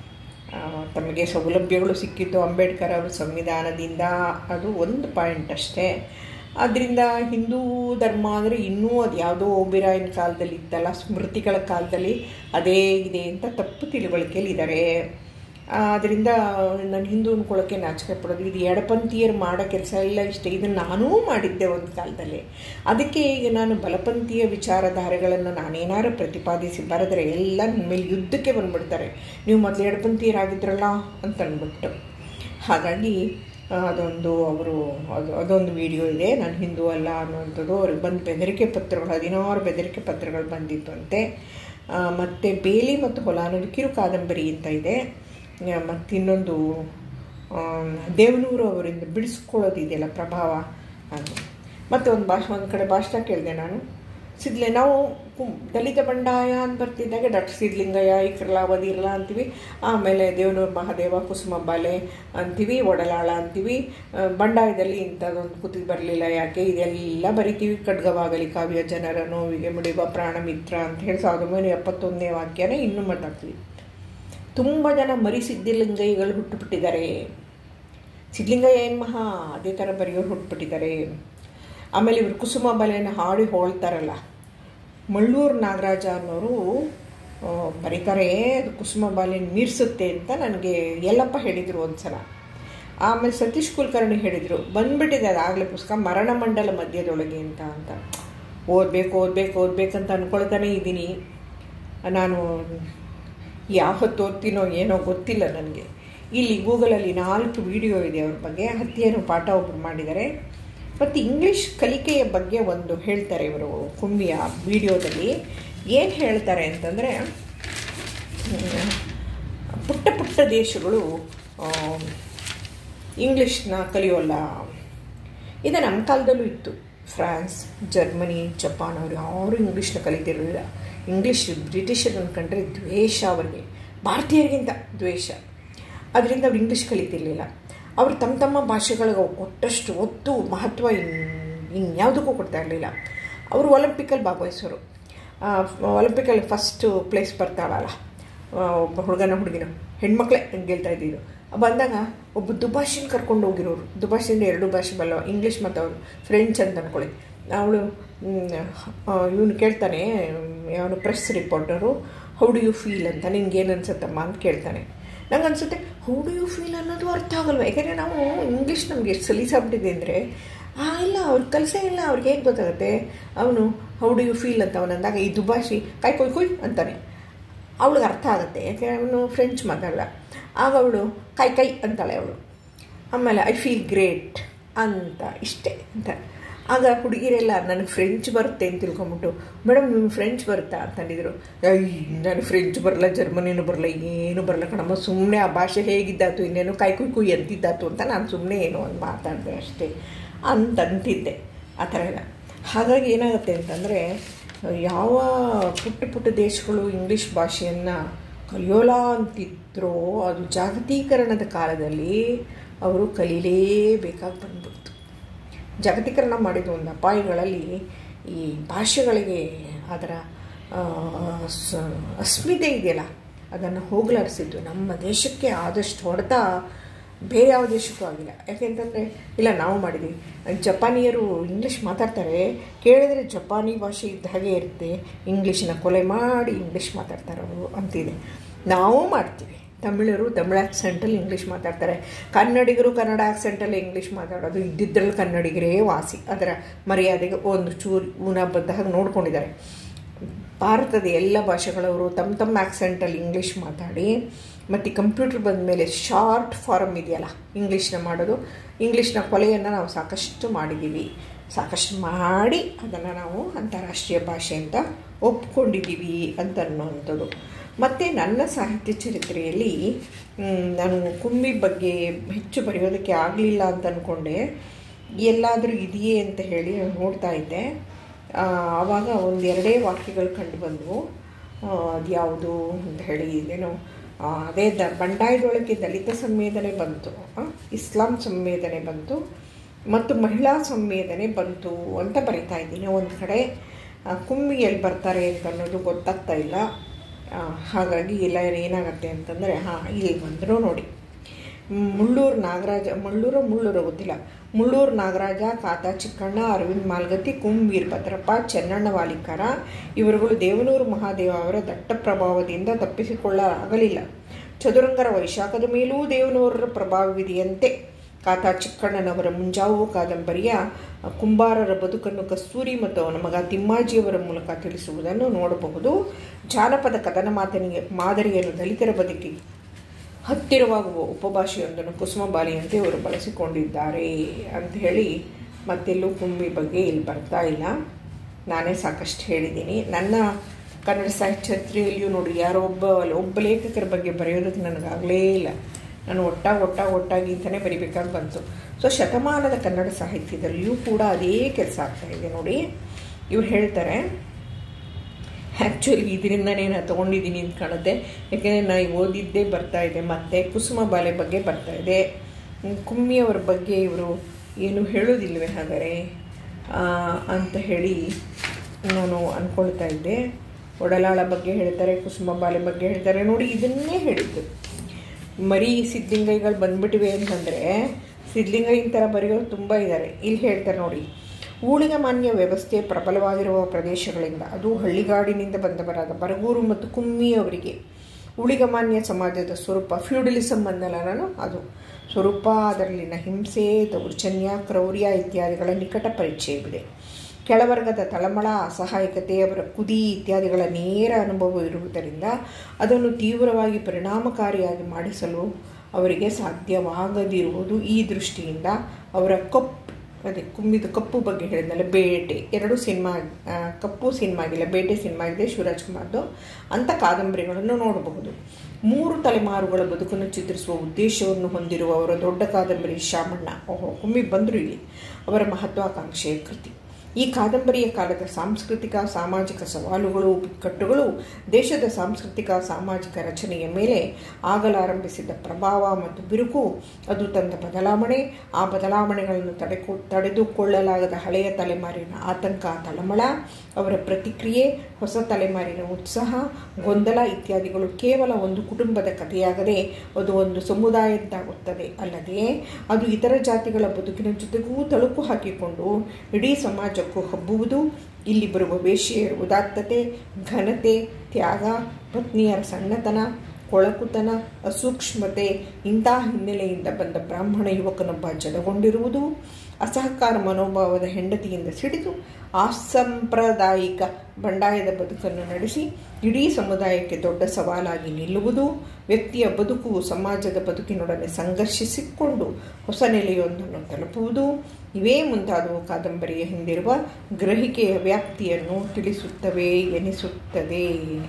ತಮಗೆ ಸೌಲಭ್ಯಗಳು ಸಿಕ್ಕಿದ್ದು ಅಂಬೇಡ್ಕರ್ ಅವರ ಸಂವಿಧಾನದಿಂದ ಅದು ಒಂದು ಪಾಯಿಂಟ್ ಅಷ್ಟೇ ಅದರಿಂದ ಹಿಂದೂ ಧರ್ಮ ಅಂದರೆ ಇನ್ನೂ ಅದು ಯಾವುದೋ ಓಬಿರಾಯನ ಕಾಲದಲ್ಲಿ ಇತ್ತಲ್ಲ ಸ್ಮೃತಿಗಳ ಕಾಲದಲ್ಲಿ ಅದೇ ಇದೆ ಅಂತ ತಪ್ಪು ತಿಳುವಳಿಕೆಯಲ್ಲಿ ಇದ್ದಾರೆ ಅದರಿಂದ ನಾನು ಹಿಂದೂ ಅಂದ್ಕೊಳ್ಳೋಕ್ಕೆ ನಾಚಿಕೆ ಪಡೋದು ಇದು ಎಡಪಂಥೀಯರು ಮಾಡೋ ಕೆಲಸ ಎಲ್ಲ ಇಷ್ಟೇ ಇದನ್ನು ನಾನೂ ಮಾಡಿದ್ದೆ ಒಂದು ಕಾಲದಲ್ಲಿ ಅದಕ್ಕೆ ಈಗ ನಾನು ಬಲಪಂಥೀಯ ವಿಚಾರಧಾರೆಗಳನ್ನು ನಾನೇನಾರು ಪ್ರತಿಪಾದಿಸಿ ಬರೆದ್ರೆ ಎಲ್ಲ ನನ್ನ ಮೇಲೆ ಯುದ್ಧಕ್ಕೆ ಬಂದುಬಿಡ್ತಾರೆ ನೀವು ಮೊದಲು ಎಡಪಂಥೀಯರಾಗಿದ್ರಲ್ಲ ಅಂತ ಅಂದ್ಬಿಟ್ಟು ಹಾಗಾಗಿ ಅದೊಂದು ಅವರು ಅದು ಅದೊಂದು ವಿಡಿಯೋ ಇದೆ ನಾನು ಹಿಂದೂ ಅಲ್ಲ ಅನ್ನುವಂಥದ್ದು ಅವ್ರಿಗೆ ಬಂದು ಬೆದರಿಕೆ ಪತ್ರಗಳು ಹದಿನಾರು ಬೆದರಿಕೆ ಪತ್ರಗಳು ಬಂದಿತ್ತು ಅಂತೆ ಮತ್ತು ಬೇಲಿ ಮತ್ತು ಹೊಲ ಅನ್ನೋದು ಕಿರು ಕಾದಂಬರಿ ಅಂತ ಇದೆ ಮತ್ತು ಇನ್ನೊಂದು ದೇವನೂರು ಅವರಿಂದ ಬಿಡಿಸ್ಕೊಳ್ಳೋದಿದೆಯಲ್ಲ ಪ್ರಭಾವ ಅದು ಮತ್ತು ಒಂದು ಭಾಷೆ ಒಂದು ಕಡೆ ಭಾಷಣ ಕೇಳಿದೆ ನಾನು ಸಿದ್ಲೆ ನಾವು ದಲಿತ ಬಂಡಾಯ ಅಂತ ಬರ್ತಿದ್ದಾಗ ಡಾಕ್ಟರ್ ಸಿದ್ಲಿಂಗಯ್ಯ ಇಕ್ರಲ ವದಿರ್ಲ ಅಂತೀವಿ ಆಮೇಲೆ ದೇವನೂರು ಮಹಾದೇವ ಕುಸುಮ ಬಾಲೆ ಅಂತೀವಿ ಒಡಲಾಳ ಅಂತೀವಿ ಬಂಡಾಯದಲ್ಲಿ ಇಂಥದ್ದೊಂದು ಕೂತಿ ಬರಲಿಲ್ಲ ಯಾಕೆ ಇದೆಲ್ಲ ಬರಿತೀವಿ ಖಡ್ಗವಾಗಲಿ ಕಾವ್ಯ ಜನರ ನೋವಿಗೆ ಮುಡಿವ ಪ್ರಾಣಮಿತ್ರ ಅಂತ ಹೇಳಿ ಸಾವಿರದ ಒಂಬೈನೂರ ಎಪ್ಪತ್ತೊಂದನೇ ವಾಕ್ಯನ ಇನ್ನೂ ಮಾತಾಡ್ತೀವಿ ತುಂಬ ಜನ ಮರಿ ಸಿದ್ಧಲಿಂಗಯ್ಯಗಳು ಹುಟ್ಟುಬಿಟ್ಟಿದ್ದಾರೆ ಸಿದ್ಧಲಿಂಗಯ್ಯ ಏನು ಮಹಾ ಅದೇ ಥರ ಬರೆಯೋರು ಹುಟ್ಟುಬಿಟ್ಟಿದ್ದಾರೆ ಆಮೇಲೆ ಇವರು ಕುಸುಮ ಬಲೆಯನ್ನು ಹಾಡಿ ಹೋಳ್ತಾರಲ್ಲ ಮಳ್ಳೂರು ನಾಗರಾಜ ಅನ್ನೋರು ಬರೀತಾರೆ ಅದು ಕುಸುಮ ಬಾಲೆ ಮೀರಿಸುತ್ತೆ ಅಂತ ನನಗೆ ಎಲ್ಲಪ್ಪ ಹೇಳಿದರು ಒಂದು ಸಲ ಆಮೇಲೆ ಸತೀಶ್ ಕುಲಕರ್ಣಿ ಹೇಳಿದರು ಬಂದ್ಬಿಟ್ಟಿದೆ ಅದು ಆಗಲೇ ಪುಸ್ತಕ ಮರಣ ಮಂಡಲ ಮಧ್ಯದೊಳಗೆ ಅಂತ ಅಂತ ಓದಬೇಕು ಓದಬೇಕು ಓದಬೇಕಂತ ಅಂದ್ಕೊಳ್ತಾನೆ ಇದ್ದೀನಿ ನಾನು ಯಾವತ್ತು ಓದ್ತೀನೋ ಏನೋ ಗೊತ್ತಿಲ್ಲ ನನಗೆ ಇಲ್ಲಿ ಗೂಗಲಲ್ಲಿ ನಾಲ್ಕು ವಿಡಿಯೋ ಇದೆ ಅವ್ರ ಬಗ್ಗೆ ಹತ್ತಿಯೇನು ಪಾಠ ಒಬ್ಬರು ಮಾಡಿದ್ದಾರೆ ಮತ್ತು ಇಂಗ್ಲೀಷ್ ಕಲಿಕೆಯ ಬಗ್ಗೆ ಒಂದು ಹೇಳ್ತಾರೆ ಇವರು ಕುಂಬಿಯ ವಿಡಿಯೋದಲ್ಲಿ ಏನು ಹೇಳ್ತಾರೆ ಅಂತಂದರೆ ಪುಟ್ಟ ಪುಟ್ಟ ದೇಶಗಳು ಇಂಗ್ಲೀಷ್ನ ಕಲಿಯೋಲ್ಲ ಇದು ನಮ್ಮ ಕಾಲದಲ್ಲೂ ಇತ್ತು ಫ್ರಾನ್ಸ್ ಜರ್ಮನಿ ಜಪಾನ್ ಅವರು ಯಾರೂ ಇಂಗ್ಲೀಷ್ನ ಕಲಿತಿರಲಿಲ್ಲ ಇಂಗ್ಲೀಷ್ ಬ್ರಿಟಿಷರನ್ನು ಕಂಡ್ರೆ ದ್ವೇಷ ಅವರಿಗೆ ಭಾರತೀಯರಿಗಿಂತ ದ್ವೇಷ ಅದರಿಂದ ಅವ್ರು ಇಂಗ್ಲೀಷ್ ಕಲಿತಿರಲಿಲ್ಲ ಅವರು ತಮ್ಮ ತಮ್ಮ ಭಾಷೆಗಳಿಗೆ ಕೊಟ್ಟಷ್ಟು ಒತ್ತು ಮಹತ್ವ ಇನ್ ಇನ್ಯಾವುದಕ್ಕೂ ಕೊಡ್ತಾ ಇರಲಿಲ್ಲ ಅವರು ಒಲಿಂಪಿಕಲ್ಲಿ ಭಾಗವಹಿಸೋರು ಒಲಿಂಪಿಕಲ್ಲಿ ಫಸ್ಟು ಪ್ಲೇಸ್ ಬರ್ತಾಳಲ್ಲ ಒಬ್ಬ ಹುಡುಗನ ಹುಡುಗಿನ ಹೆಣ್ಮಕ್ಳೇ ಗೆಲ್ತಾ ಇದ್ದಿದ್ದು ಬಂದಾಗ ಒಬ್ಬ ದುಭಾಷಿನ ಕರ್ಕೊಂಡು ಹೋಗಿರೋರು ದುಭಾಷಿಂದ ಎರಡು ಭಾಷೆ ಬಲ್ಲ ಇಂಗ್ಲೀಷ್ ಮತ್ತು ಅವರು ಫ್ರೆಂಚ್ ಅಂತ ಅಂದ್ಕೊಳ್ಳಿ ಅವಳು ಇವನು ಕೇಳ್ತಾನೆ ಅವನು press reporter how do you feel ಅಂತ ನಿನ್ಗೇನು ಅನ್ಸುತ್ತಮ್ಮ ಅಂತ ಕೇಳ್ತಾನೆ ನಂಗೆ ಅನಿಸುತ್ತೆ ಹೌ ಡು ಯು ಫೀಲ್ ಅನ್ನೋದು ಅರ್ಥ ಆಗಲ್ವ ಯಾಕೆಂದರೆ ನಾವು ಇಂಗ್ಲೀಷ್ ನಮಗೆ ಎಷ್ಟು ಸಲೀಸಾಗ್ಬಿಟ್ಟಿದೆ ಅಂದರೆ ಆ ಇಲ್ಲ ಅವ್ರು ಕಲಿಸೇ ಇಲ್ಲ ಅವ್ರಿಗೆ ಹೇಗೆ ಗೊತ್ತಾಗುತ್ತೆ ಅವನು ಹೌ ಡು ಯು ಫೀಲ್ ಅಂತ ಅವನು ಅಂದಾಗ ಈ ದುಭಾಷಿ ಕಾಯ್ ಕೊಯ್ ಕೊಯ್ ಅಂತಾನೆ ಅವಳಿಗೆ ಅರ್ಥ ಆಗುತ್ತೆ ಯಾಕೆ ಅವನು ಫ್ರೆಂಚ್ ಮಾತಾಡಲ್ಲ ಆಗ ಅವಳು ಕೈ ಕೈ ಅಂತಾಳೆ ಅವಳು ಆಮೇಲೆ ಐ ಫೀಲ್ ಗ್ರೇಟ್ ಅಂತ ಇಷ್ಟೇ ಅಂತ ಆಗ ಹುಡುಗಿರೆಲ್ಲ ನನಗೆ ಫ್ರೆಂಚ್ ಬರುತ್ತೆ ಅಂತ ತಿಳ್ಕೊಂಬಿಟ್ಟು ಮೇಡಮ್ ನಿಮ್ಗೆ ಫ್ರೆಂಚ್ ಬರುತ್ತಾ ಅಂತಂದಿದ್ರು ಐ ನನಗೆ ಫ್ರೆಂಚ್ ಬರಲ್ಲ ಜರ್ಮನಿನೂ ಬರಲ್ಲ ಏನು ಬರಲ್ಲ ಕಣಮ್ಮ ಸುಮ್ಮನೆ ಆ ಭಾಷೆ ಹೇಗಿದ್ದಾತು ಇನ್ನೇನು ಕೈ ಕುಯ್ ಕುಯ್ ಅಂತಿದ್ದಾತು ಅಂತ ನಾನು ಸುಮ್ಮನೆ ಏನೋ ಒಂದು ಮಾತಾಡಿದೆ ಅಷ್ಟೇ ಅಂತಂತಿದ್ದೆ ಆ ಥರ ಎಲ್ಲ ಹಾಗಾಗಿ ಏನಾಗುತ್ತೆ ಅಂತಂದರೆ ಯಾವ ಪುಟ್ಟ ಪುಟ್ಟ ದೇಶಗಳು ಇಂಗ್ಲೀಷ್ ಭಾಷೆಯನ್ನು ಕಲಿಯೋಲ್ಲ ಅಂತಿದ್ರೋ ಅದು ಜಾಗತೀಕರಣದ ಕಾಲದಲ್ಲಿ ಅವರು ಕಲೀಲೇಬೇಕಾಗಿ ಬಂದ್ಬಿಡ್ತು ಜಾಗತೀಕರಣ ಮಾಡಿದ ಒಂದು ಅಪಾಯಗಳಲ್ಲಿ ಈ ಭಾಷೆಗಳಿಗೆ ಅದರ ಅಸ್ಮಿತೆ ಇದೆಯಲ್ಲ ಅದನ್ನು ಹೋಗಲಾಡಿಸಿದ್ದು ನಮ್ಮ ದೇಶಕ್ಕೆ ಆದಷ್ಟು ಹೊಡೆತ ಬೇರೆ ಯಾವ ದೇಶಕ್ಕೂ ಆಗಿಲ್ಲ ಯಾಕೆಂತಂದರೆ ಇಲ್ಲ ನಾವು ಮಾಡಿದ್ದೀವಿ ಜಪಾನಿಯರು ಇಂಗ್ಲೀಷ್ ಮಾತಾಡ್ತಾರೆ ಕೇಳಿದ್ರೆ ಜಪಾನಿ ಭಾಷೆ ಇದ್ದ ಹಾಗೆ ಇರುತ್ತೆ ಇಂಗ್ಲೀಷನ್ನ ಕೊಲೆ ಮಾಡಿ ಇಂಗ್ಲೀಷ್ ಮಾತಾಡ್ತಾರೆ ಅವರು ಅಂತಿದೆ ನಾವು ಮಾಡ್ತೀವಿ ತಮಿಳರು ತಮಿಳು ಆಕ್ಸೆಂಟಲ್ಲಿ ಇಂಗ್ಲೀಷ್ ಮಾತಾಡ್ತಾರೆ ಕನ್ನಡಿಗರು ಕನ್ನಡ ಆಕ್ಸೆಂಟಲ್ಲಿ ಇಂಗ್ಲೀಷ್ ಮಾತಾಡೋದು ಇದ್ದಿದ್ರಲ್ಲಿ ಕನ್ನಡಿಗರೇ ವಾಸಿ ಅದರ ಮರ್ಯಾದೆಗೆ ಒಂದು ಚೂರು ಊನ ಬದ್ದ ಹಾಗೆ ನೋಡ್ಕೊಂಡಿದ್ದಾರೆ ಭಾರತದ ಎಲ್ಲ ಭಾಷೆಗಳವರು ತಮ್ಮ ತಮ್ಮ ಆಕ್ಸೆಂಟಲ್ಲಿ ಇಂಗ್ಲೀಷ್ ಮಾತಾಡಿ ಮತ್ತು ಕಂಪ್ಯೂಟರ್ ಬಂದ ಮೇಲೆ ಶಾರ್ಟ್ ಫಾರಮ್ ಇದೆಯಲ್ಲ ಇಂಗ್ಲೀಷ್ನ ಮಾಡೋದು ಇಂಗ್ಲೀಷ್ನ ಕೊಲೆಯನ್ನು ನಾವು ಸಾಕಷ್ಟು ಮಾಡಿದ್ದೀವಿ ಸಾಕಷ್ಟು ಮಾಡಿ ಅದನ್ನು ನಾವು ಅಂತಾರಾಷ್ಟ್ರೀಯ ಭಾಷೆ ಅಂತ ಒಪ್ಕೊಂಡಿದ್ದೀವಿ ಅಂತ ಅನ್ನುವಂಥದ್ದು ಮತ್ತು ನನ್ನ ಸಾಹಿತ್ಯ ಚರಿತ್ರೆಯಲ್ಲಿ ನಾನು ಕುಂಬಿ ಬಗ್ಗೆ ಹೆಚ್ಚು ಬರೆಯೋದಕ್ಕೆ ಆಗಲಿಲ್ಲ ಅಂತ ಅಂದ್ಕೊಂಡೆ ಎಲ್ಲಾದರೂ ಇದೆಯೇ ಅಂತ ಹೇಳಿ ನಾನು ನೋಡ್ತಾ ಇದ್ದೆ ಆವಾಗ ಒಂದು ಎರಡೇ ವಾಕ್ಯಗಳು ಕಂಡು ಬಂದವು ಅದು ಯಾವುದು ಅಂತ ಹೇಳಿ ಇದೇನೋ ಅದೇ ದ ಬಂಡಾಯದೊಳಗೆ ದಲಿತ ಸಂವೇದನೆ ಬಂತು ಇಸ್ಲಾಂ ಸಂವೇದನೆ ಬಂತು ಮತ್ತು ಮಹಿಳಾ ಸಂವೇದನೆ ಬಂತು ಅಂತ ಬರಿತಾ ಇದ್ದೀನಿ ಒಂದು ಕಡೆ ಕುಮ್ಮಿ ಎಲ್ಲಿ ಬರ್ತಾರೆ ಅಂತ ಅನ್ನೋದು ಗೊತ್ತಾಗ್ತಾ ಇಲ್ಲ ಹಾಗಾಗಿ ಎಲ್ಲ ಏನಾಗುತ್ತೆ ಅಂತಂದರೆ ಹಾಂ ಇಲ್ಲಿ ಬಂದರೂ ನೋಡಿ ಮುಳ್ಳೂರು ನಾಗರಾಜ ಮುಳ್ಳೂರು ಮುಳ್ಳೂರು ಗೊತ್ತಿಲ್ಲ ಮುಳ್ಳೂರು ನಾಗರಾಜ ಕಾತಾ ಚಿಕ್ಕಣ್ಣ ಅರವಿಂದ್ ಮಾಲ್ಗತಿ ಕುಂ ವೀರಭದ್ರಪ್ಪ ಚೆನ್ನಣ್ಣ ವಾಲಿಕಾರ ಇವರುಗಳು ದೇವನೂರು ಮಹಾದೇವ ಅವರ ದಟ್ಟ ಪ್ರಭಾವದಿಂದ ತಪ್ಪಿಸಿಕೊಳ್ಳಲಾಗಲಿಲ್ಲ ಚದುರಂಗರ ವೈಶಾಖದ ಮೇಲೂ ದೇವನೂರರ ಪ್ರಭಾವವಿದೆಯಂತೆ ಕಾತಾ ಚಿಕ್ಕಣ್ಣನವರ ಮುಂಜಾವು ಕಾದಂಬರಿಯ ಕುಂಬಾರರ ಬದುಕನ್ನು ಕಸ್ತೂರಿ ಮತ್ತು ಅವನ ಮಗ ತಿಮ್ಮಾಜಿಯವರ ಮೂಲಕ ತಿಳಿಸುವುದನ್ನು ನೋಡಬಹುದು ಜಾನಪದ ಕದನ ಮಾತನಿಗೆ ಮಾದರಿಯನ್ನು ದಲಿತರ ಬದುಕಿಗೆ ಹತ್ತಿರವಾಗುವ ಉಪಭಾಷೆಯೊಂದನ್ನು ಕುಸುಮ ಬಾಲಿಯಂತೆ ಅವರು ಬಳಸಿಕೊಂಡಿದ್ದಾರೆ ಅಂತ ಹೇಳಿ ಮತ್ತೆಲ್ಲೂ ಕುಂಬಿ ಬಗ್ಗೆ ಇಲ್ಲಿ ಬರ್ತಾ ಇಲ್ಲ ನಾನೇ ಸಾಕಷ್ಟು ಹೇಳಿದ್ದೀನಿ ನನ್ನ ಕನ್ನಡ ಸಾಹಿತ್ಯತ್ರೆಯಲ್ಲಿಯೂ ನೋಡಿ ಯಾರೋ ಒಬ್ಬ ಒಬ್ಬ ಲೇಖಕರ ಬಗ್ಗೆ ಬರೆಯೋದಕ್ಕೆ ನನಗಾಗಲೇ ಇಲ್ಲ ನಾನು ಒಟ್ಟಾಗಿ ಒಟ್ಟಾಗಿ ಒಟ್ಟಾಗಿ ಅಂತಲೇ ಬರಿಬೇಕಾಗಿ ಬಂತು ಸೊ ಶತಮಾನದ ಕನ್ನಡ ಸಾಹಿತ್ಯದಲ್ಲಿಯೂ ಕೂಡ ಅದೇ ಕೆಲಸ ಆಗ್ತಾಯಿದೆ ನೋಡಿ ಇವ್ರು ಹೇಳ್ತಾರೆ ಆ್ಯಕ್ಚುಲಿ ಇದರಿಂದನೇ ನಾನು ತೊಗೊಂಡಿದ್ದೀನಿ ಅಂತ ಕಾಣುತ್ತೆ ಯಾಕೆಂದರೆ ನಾನು ಓದಿದ್ದೇ ಬರ್ತಾ ಇದೆ ಮತ್ತು ಕುಸುಮ ಬಾಲೆ ಬಗ್ಗೆ ಬರ್ತಾ ಇದೆ ಕುಮ್ಮಿಯವರ ಬಗ್ಗೆ ಇವರು ಏನು ಹೇಳೋದಿಲ್ವೇ ಹಾಗಾದರೆ ಅಂತ ಹೇಳಿ ನಾನು ಅಂದ್ಕೊಳ್ತಾ ಇದ್ದೆ ಒಡಲಾಳ ಬಗ್ಗೆ ಹೇಳ್ತಾರೆ ಕುಸುಮ ಬಾಲೆ ಬಗ್ಗೆ ಹೇಳ್ತಾರೆ ನೋಡಿ ಇದನ್ನೇ ಹೇಳಿದ್ದು ಮರಿ ಸಿದ್ಲಿಂಗೈಗಳು ಬಂದ್ಬಿಟ್ಟಿವೆ ಅಂತಂದರೆ ಸಿದ್ಲಿಂಗೈನ ಥರ ಬರೆಯೋರು ತುಂಬ ಇದ್ದಾರೆ ಇಲ್ಲಿ ಹೇಳ್ತಾರೆ ನೋಡಿ ಊಳಿಗಮಾನ್ಯ ವ್ಯವಸ್ಥೆ ಪ್ರಬಲವಾಗಿರುವ ಪ್ರದೇಶಗಳಿಂದ ಅದು ಹಳ್ಳಿಗಾಡಿನಿಂದ ಬಂದವರಾದ ಬರಗೂರು ಮತ್ತು ಕುಮ್ಮಿ ಅವರಿಗೆ ಉಳಿಗಮಾನ್ಯ ಸಮಾಜದ ಸ್ವರೂಪ ಫ್ಯೂಡಲಿಸಮ್ ಅನ್ನಲ್ಲ ನಾನು ಅದು ಸ್ವರೂಪ ಅದರಲ್ಲಿನ ಹಿಂಸೆ ದೌರ್ಜನ್ಯ ಕ್ರೌರ್ಯ ಇತ್ಯಾದಿಗಳ ನಿಕಟ ಪರಿಚಯವಿದೆ ಕೆಳವರ್ಗದ ತಳಮಳ ಅಸಹಾಯಕತೆ ಅವರ ಕುದಿ ಇತ್ಯಾದಿಗಳ ನೇರ ಅನುಭವ ಇರುವುದರಿಂದ ಅದನ್ನು ತೀವ್ರವಾಗಿ ಪರಿಣಾಮಕಾರಿಯಾಗಿ ಮಾಡಿಸಲು ಅವರಿಗೆ ಸಾಧ್ಯವಾಗದಿರುವುದು ಈ ದೃಷ್ಟಿಯಿಂದ ಅವರ ಕಪ್ಪು ಅದೇ ಕುಮ್ಮಿದ ಕಪ್ಪು ಬಗ್ಗೆ ಹೇಳಿದ್ನಲ್ಲ ಬೇಟೆ ಎರಡು ಸಿನಿಮಾ ಕಪ್ಪು ಸಿನಿಮಾ ಆಗಿಲ್ಲ ಬೇಟೆ ಸಿನಿಮಾ ಆಗಿದೆ ಶಿವರಾಜ್ ಕುಮಾರ್ದು ಅಂಥ ಕಾದಂಬರಿಗಳನ್ನು ನೋಡಬಹುದು ಮೂರು ತಲೆಮಾರುಗಳ ಬದುಕನ್ನು ಚಿತ್ರಿಸುವ ಉದ್ದೇಶವನ್ನು ಹೊಂದಿರುವ ಅವರ ದೊಡ್ಡ ಕಾದಂಬರಿ ಶಾಮಣ್ಣ ಓಹೋ ಕುಮ್ಮಿ ಬಂದರು ಇಲ್ಲಿ ಅವರ ಮಹತ್ವಾಕಾಂಕ್ಷೆಯ ಕೃತಿ ಈ ಕಾದಂಬರಿಯ ಕಾಲದ ಸಾಂಸ್ಕೃತಿಕ ಸಾಮಾಜಿಕ ಸವಾಲುಗಳು ಬಿಕ್ಕಟ್ಟುಗಳು ದೇಶದ ಸಾಂಸ್ಕೃತಿಕ ಸಾಮಾಜಿಕ ರಚನೆಯ ಮೇಲೆ ಆಗಲಾರಂಭಿಸಿದ ಪ್ರಭಾವ ಮತ್ತು ಬಿರುಕು ಅದು ತಂದ ಬದಲಾವಣೆ ಆ ಬದಲಾವಣೆಗಳನ್ನು ತಡೆಕೊ ತಡೆದುಕೊಳ್ಳಲಾಗದ ಹಳೆಯ ತಲೆಮಾರಿನ ಆತಂಕ ತಳಮಳ ಅವರ ಪ್ರತಿಕ್ರಿಯೆ ಹೊಸ ತಲೆಮಾರಿನ ಉತ್ಸಾಹ ಗೊಂದಲ ಇತ್ಯಾದಿಗಳು ಕೇವಲ ಒಂದು ಕುಟುಂಬದ ಕಥೆಯಾಗದೆ ಅದು ಒಂದು ಸಮುದಾಯದ್ದಾಗುತ್ತದೆ ಅಲ್ಲದೆ ಅದು ಇತರ ಜಾತಿಗಳ ಬದುಕಿನ ಜೊತೆಗೂ ತಳುಕು ಹಾಕಿಕೊಂಡು ಇಡೀ ಸಮಾಜಕ್ಕೂ ಹಬ್ಬುವುದು ಇಲ್ಲಿ ಬರುವ ವೇಶ್ಯೆಯರ ಉದಾತ್ತತೆ ಘನತೆ ತ್ಯಾಗ ಪತ್ನಿಯರ ಸಣ್ಣತನ ಕೊಳಕುತನ ಅಸೂಕ್ಷ್ಮತೆ ಇಂತಹ ಹಿನ್ನೆಲೆಯಿಂದ ಬಂದ ಬ್ರಾಹ್ಮಣ ಯುವಕನೊಬ್ಬ ಜಡಗೊಂಡಿರುವುದು ಅಸಹಕಾರ ಮನೋಭಾವದ ಹೆಂಡತಿಯಿಂದ ಸಿಡಿದು ಅಸಾಂಪ್ರದಾಯಿಕ ಬಂಡಾಯದ ಬದುಕನ್ನು ನಡೆಸಿ ಇಡೀ ಸಮುದಾಯಕ್ಕೆ ದೊಡ್ಡ ಸವಾಲಾಗಿ ನಿಲ್ಲುವುದು ವ್ಯಕ್ತಿಯ ಬದುಕು ಸಮಾಜದ ಬದುಕಿನೊಡನೆ ಸಂಘರ್ಷಿಸಿಕೊಂಡು ಹೊಸ ನೆಲೆಯೊಂದನ್ನು ತಲುಪುವುದು ಇವೇ ಮುಂತಾದವು ಕಾದಂಬರಿಯ ಹಿಂದಿರುವ ಗ್ರಹಿಕೆಯ ವ್ಯಾಪ್ತಿಯನ್ನು ತಿಳಿಸುತ್ತವೆ ಎನಿಸುತ್ತದೆ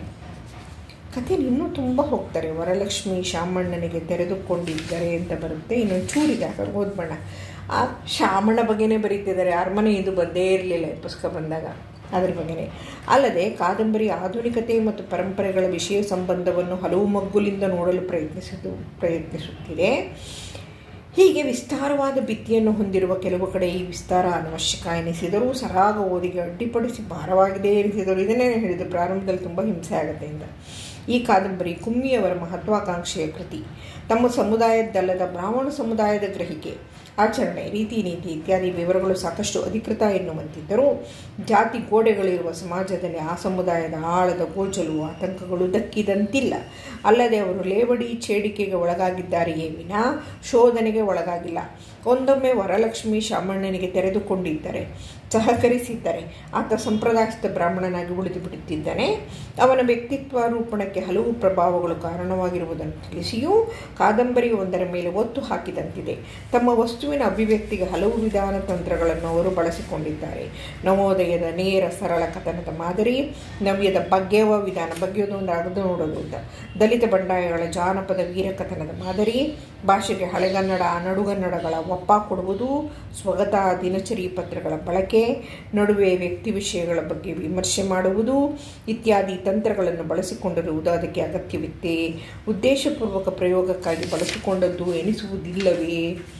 ಕಥೆ ಇನ್ನೂ ತುಂಬ ಹೋಗ್ತಾರೆ ವರಲಕ್ಷ್ಮಿ ಶಾಮಣ್ಣನಿಗೆ ತೆರೆದುಕೊಂಡಿದ್ದಾರೆ ಅಂತ ಬರುತ್ತೆ ಇನ್ನೊಂದು ಚೂರಿದೆ ಹಾಗಾದ್ರೆ ಓದ್ಬಣ್ಣ ಆ ಶಾಮಣ್ಣ ಬಗ್ಗೆನೇ ಬರೀತಿದ್ದಾರೆ ಅರಮನೆ ಇದು ಬಂದೇ ಇರಲಿಲ್ಲ ಈ ಪುಸ್ತಕ ಬಂದಾಗ ಅದ್ರ ಬಗ್ಗೆನೇ ಅಲ್ಲದೆ ಕಾದಂಬರಿ ಆಧುನಿಕತೆ ಮತ್ತು ಪರಂಪರೆಗಳ ವಿಷಯ ಸಂಬಂಧವನ್ನು ಹಲವು ಮಗ್ಗುಲಿಂದ ನೋಡಲು ಪ್ರಯತ್ನಿಸಿದ್ದು ಪ್ರಯತ್ನಿಸುತ್ತಿದೆ ಹೀಗೆ ವಿಸ್ತಾರವಾದ ಭಿತ್ತಿಯನ್ನು ಹೊಂದಿರುವ ಕೆಲವು ಕಡೆ ಈ ವಿಸ್ತಾರ ಅನವಶ್ಯಕ ಎನಿಸಿದರೂ ಸರಾಗ ಓದಿಗೆ ಅಡ್ಡಿಪಡಿಸಿ ಭಾರವಾಗಿದೆ ಎನಿಸಿದರು ಇದನ್ನೇ ಹೇಳಿದ್ದು ಪ್ರಾರಂಭದಲ್ಲಿ ತುಂಬ ಹಿಂಸೆ ಆಗುತ್ತೆ ಅಂತ ಈ ಕಾದಂಬರಿ ಕುಮ್ಮಿಯವರ ಮಹತ್ವಾಕಾಂಕ್ಷೆಯ ಕೃತಿ ತಮ್ಮ ಸಮುದಾಯದ್ದಲ್ಲದ ಬ್ರಾಹ್ಮಣ ಸಮುದಾಯದ ಗ್ರಹಿಕೆ ಆಚರಣೆ ರೀತಿ ನೀತಿ ಇತ್ಯಾದಿ ವಿವರಗಳು ಸಾಕಷ್ಟು ಅಧಿಕೃತ ಎನ್ನುವಂತಿದ್ದರೂ ಜಾತಿ ಗೋಡೆಗಳಿರುವ ಸಮಾಜದಲ್ಲಿ ಆ ಸಮುದಾಯದ ಆಳದ ಗೋಚಲು ಆತಂಕಗಳು ದಕ್ಕಿದಂತಿಲ್ಲ ಅಲ್ಲದೆ ಅವರು ಲೇವಡಿ ಚೇಡಿಕೆಗೆ ಒಳಗಾಗಿದ್ದಾರೆಯೇ ವಿನಾ ಶೋಧನೆಗೆ ಒಳಗಾಗಿಲ್ಲ ಒಂದೊಮ್ಮೆ ವರಲಕ್ಷ್ಮಿ ಶಾಮಣ್ಣನಿಗೆ ತೆರೆದುಕೊಂಡಿದ್ದರೆ ಸಹಕರಿಸಿದ್ದರೆ ಆತ ಸಂಪ್ರದಾಯಸ್ಥ ಬ್ರಾಹ್ಮಣನಾಗಿ ಉಳಿದು ಬಿಡುತ್ತಿದ್ದಾನೆ ಅವನ ವ್ಯಕ್ತಿತ್ವ ರೂಪಣಕ್ಕೆ ಹಲವು ಪ್ರಭಾವಗಳು ಕಾರಣವಾಗಿರುವುದನ್ನು ತಿಳಿಸಿಯೂ ಕಾದಂಬರಿ ಒಂದರ ಮೇಲೆ ಒತ್ತು ಹಾಕಿದಂತಿದೆ ತಮ್ಮ ವಸ್ತುವಿನ ಅಭಿವ್ಯಕ್ತಿಗೆ ಹಲವು ವಿಧಾನ ತಂತ್ರಗಳನ್ನು ಅವರು ಬಳಸಿಕೊಂಡಿದ್ದಾರೆ ನವೋದಯದ ನೇರ ಸರಳ ಕಥನದ ಮಾದರಿ ನವ್ಯದ ಬಗ್ಗೆವ ವಿಧಾನ ಬಗ್ಗೆಯೋದು ಒಂದು ಅಗದು ನೋಡೋದು ಅಂತ ದಲಿತ ಬಂಡಾಯಗಳ ಜಾನಪದ ವೀರಕಥನದ ಮಾದರಿ ಭಾಷೆಗೆ ಹಳೆಗನ್ನಡ ನಡುಗನ್ನಡಗಳ ಒಪ್ಪ ಕೊಡುವುದು ಸ್ವಗತ ದಿನಚರಿ ಪತ್ರಗಳ ಬಳಕೆ ನಡುವೆ ವ್ಯಕ್ತಿ ವಿಷಯಗಳ ಬಗ್ಗೆ ವಿಮರ್ಶೆ ಮಾಡುವುದು ಇತ್ಯಾದಿ ತಂತ್ರಗಳನ್ನು ಬಳಸಿಕೊಂಡಿರುವುದು ಅದಕ್ಕೆ ಅಗತ್ಯವಿತ್ತೆ ಉದ್ದೇಶಪೂರ್ವಕ ಪ್ರಯೋಗಕ್ಕಾಗಿ ಬಳಸಿಕೊಂಡದ್ದು ಎನಿಸುವುದಿಲ್ಲವೇ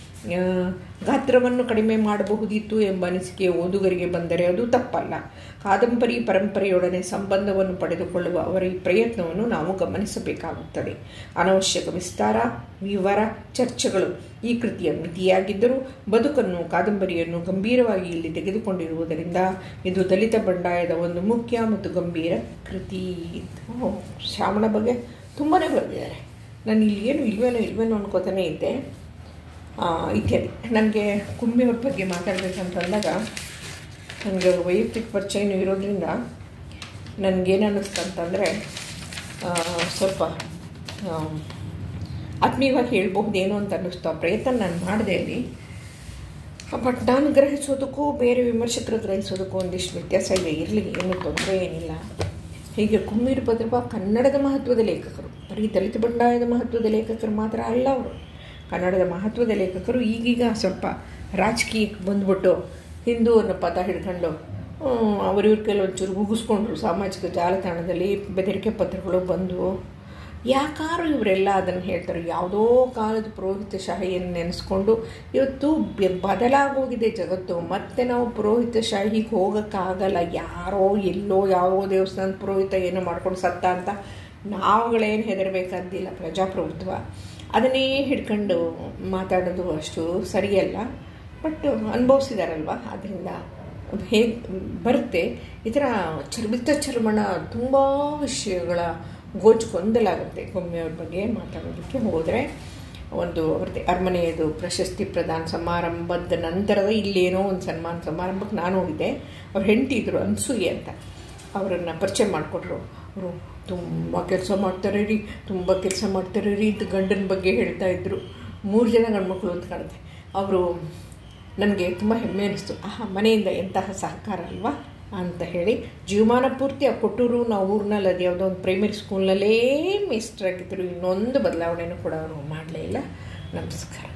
ಗಾತ್ರವನ್ನು ಕಡಿಮೆ ಮಾಡಬಹುದಿತ್ತು ಎಂಬ ಅನಿಸಿಕೆ ಓದುಗರಿಗೆ ಬಂದರೆ ಅದು ತಪ್ಪಲ್ಲ ಕಾದಂಬರಿ ಪರಂಪರೆಯೊಡನೆ ಸಂಬಂಧವನ್ನು ಪಡೆದುಕೊಳ್ಳುವ ಅವರ ಈ ಪ್ರಯತ್ನವನ್ನು ನಾವು ಗಮನಿಸಬೇಕಾಗುತ್ತದೆ ಅನವಶ್ಯಕ ವಿಸ್ತಾರ ವಿವರ ಚರ್ಚೆಗಳು ಈ ಕೃತಿಯ ಮಿತಿಯಾಗಿದ್ದರೂ ಬದುಕನ್ನು ಕಾದಂಬರಿಯನ್ನು ಗಂಭೀರವಾಗಿ ಇಲ್ಲಿ ತೆಗೆದುಕೊಂಡಿರುವುದರಿಂದ ಇದು ದಲಿತ ಬಂಡಾಯದ ಒಂದು ಮುಖ್ಯ ಮತ್ತು ಗಂಭೀರ ಕೃತಿ ಶ್ರಾವಣ ಬಗ್ಗೆ ತುಂಬಾ ಬರೆದಿದ್ದಾರೆ ನಾನು ಇಲ್ಲಿ ಏನು ಇಲ್ವೇನೋ ಇಲ್ವೇನೋ ಅನ್ಕೋತಾನೆ ಇದ್ದೆ ಇತ್ಯಾದಿ ನನಗೆ ಕುಂಬಿಯವ್ರ ಬಗ್ಗೆ ಮಾತಾಡಬೇಕಂತಂದಾಗ ನನಗೆ ವೈಯಕ್ತಿಕ ಪರಿಚಯನೂ ಇರೋದ್ರಿಂದ ನನಗೇನು ಅನ್ನಿಸ್ತು ಅಂತಂದರೆ ಸ್ವಲ್ಪ ಆತ್ಮೀಯವಾಗಿ ಹೇಳ್ಬಹುದೇನೋ ಅಂತ ಅನ್ನಿಸ್ತು ಆ ಪ್ರಯತ್ನ ನಾನು ಮಾಡಿದೆ ಅಲ್ಲಿ ಬಟ್ ನಾನು ಗ್ರಹಿಸೋದಕ್ಕೂ ಬೇರೆ ವಿಮರ್ಶಕರು ಗ್ರಹಿಸೋದಕ್ಕೂ ಒಂದಿಷ್ಟು ವ್ಯತ್ಯಾಸ ಇದೆ ಇರಲಿ ಏನೂ ತೊಂದರೆ ಏನಿಲ್ಲ ಹೀಗೆ ಕುಮ್ಮೀರ್ ಭದ್ರಪ್ಪ ಕನ್ನಡದ ಮಹತ್ವದ ಲೇಖಕರು ಬರೀ ದಲಿತ ಬಂಡಾಯದ ಮಹತ್ವದ ಲೇಖಕರು ಮಾತ್ರ ಅಲ್ಲ ಅವರು ಕನ್ನಡದ ಮಹತ್ವದ ಲೇಖಕರು ಈಗೀಗ ಸ್ವಲ್ಪ ರಾಜಕೀಯಕ್ಕೆ ಬಂದ್ಬಿಟ್ಟು ಹಿಂದೂ ಅನ್ನೋ ಪದ ಹಿಡ್ಕೊಂಡು ಅವರಿವ್ರ ಕೈಲಿ ಒಂಚೂರು ಮುಗಿಸ್ಕೊಂಡ್ರು ಸಾಮಾಜಿಕ ಜಾಲತಾಣದಲ್ಲಿ ಬೆದರಿಕೆ ಪತ್ರಗಳು ಬಂದು ಯಾಕಾರು ಇವರೆಲ್ಲ ಅದನ್ನು ಹೇಳ್ತಾರೆ ಯಾವುದೋ ಕಾಲದ ಪುರೋಹಿತಶಾಹಿಯನ್ನು ನೆನೆಸ್ಕೊಂಡು ಇವತ್ತು ಬದಲಾಗೋಗಿದೆ ಜಗತ್ತು ಮತ್ತೆ ನಾವು ಪುರೋಹಿತಶಾಹಿಗೆ ಹೋಗೋಕ್ಕಾಗಲ್ಲ ಯಾರೋ ಎಲ್ಲೋ ಯಾವ ದೇವಸ್ಥಾನದ ಪುರೋಹಿತ ಏನೋ ಮಾಡ್ಕೊಂಡು ಸತ್ತ ಅಂತ ನಾವುಗಳೇನು ಹೆದರಬೇಕಂತಿಲ್ಲ ಪ್ರಜಾಪ್ರಭುತ್ವ ಅದನ್ನೇ ಹಿಡ್ಕೊಂಡು ಮಾತಾಡೋದು ಅಷ್ಟು ಸರಿಯಲ್ಲ ಬಟ್ ಅನುಭವಿಸಿದಾರಲ್ವ ಆದ್ದರಿಂದ ಹೇಗೆ ಬರುತ್ತೆ ಈ ಥರ ಚರ್ಮಿತ ಚರ್ಮಣ ತುಂಬ ವಿಷಯಗಳ ಗೋಚು ಗೊಂದಲಾಗುತ್ತೆ ಗುಮ್ಮಿಯವ್ರ ಬಗ್ಗೆ ಮಾತಾಡೋದಕ್ಕೆ ಹೋದರೆ ಒಂದು ಅವ್ರದ್ದು ಅರಮನೆಯದು ಪ್ರಶಸ್ತಿ ಪ್ರದಾನ ಸಮಾರಂಭದ ನಂತರದ ಇಲ್ಲೇನೋ ಒಂದು ಸನ್ಮಾನ ಸಮಾರಂಭಕ್ಕೆ ನಾನು ಹೋಗಿದ್ದೆ ಅವ್ರ ಹೆಂಡತಿ ಇದ್ರು ಅನ್ಸೂಯೆ ಅಂತ ಅವರನ್ನು ಪರಿಚಯ ಮಾಡಿಕೊಟ್ರು ಅವರು ತುಂಬ ಕೆಲಸ ಮಾಡ್ತಾರೆ ರೀ ತುಂಬ ಕೆಲಸ ಮಾಡ್ತಾರೆ ರೀ ಅಂತ ಗಂಡನ ಬಗ್ಗೆ ಹೇಳ್ತಾ ಇದ್ರು ಮೂರು ಜನ ಗಂಡ್ಮಕ್ಳು ಅಂತ ಕಾಣುತ್ತೆ ಅವರು ನನಗೆ ತುಂಬ ಹೆಮ್ಮೆ ಅನಿಸ್ತು ಆಹಾ ಮನೆಯಿಂದ ಎಂತಹ ಸಹಕಾರ ಅಲ್ವಾ ಅಂತ ಹೇಳಿ ಜೀವಮಾನ ಪೂರ್ತಿ ಆ ಕೊಟ್ಟೂರು ನಾವು ಊರಿನಲ್ಲಿ ಅದು ಯಾವುದೋ ಒಂದು ಪ್ರೈಮರಿ ಸ್ಕೂಲ್ನಲ್ಲೇ ಮೇಸ್ಟ್ರಾಗಿದ್ದರು ಇನ್ನೊಂದು ಬದಲಾವಣೆನೂ ಕೂಡ ಅವರು ಮಾಡಲೇ ಇಲ್ಲ ನಮಸ್ಕಾರ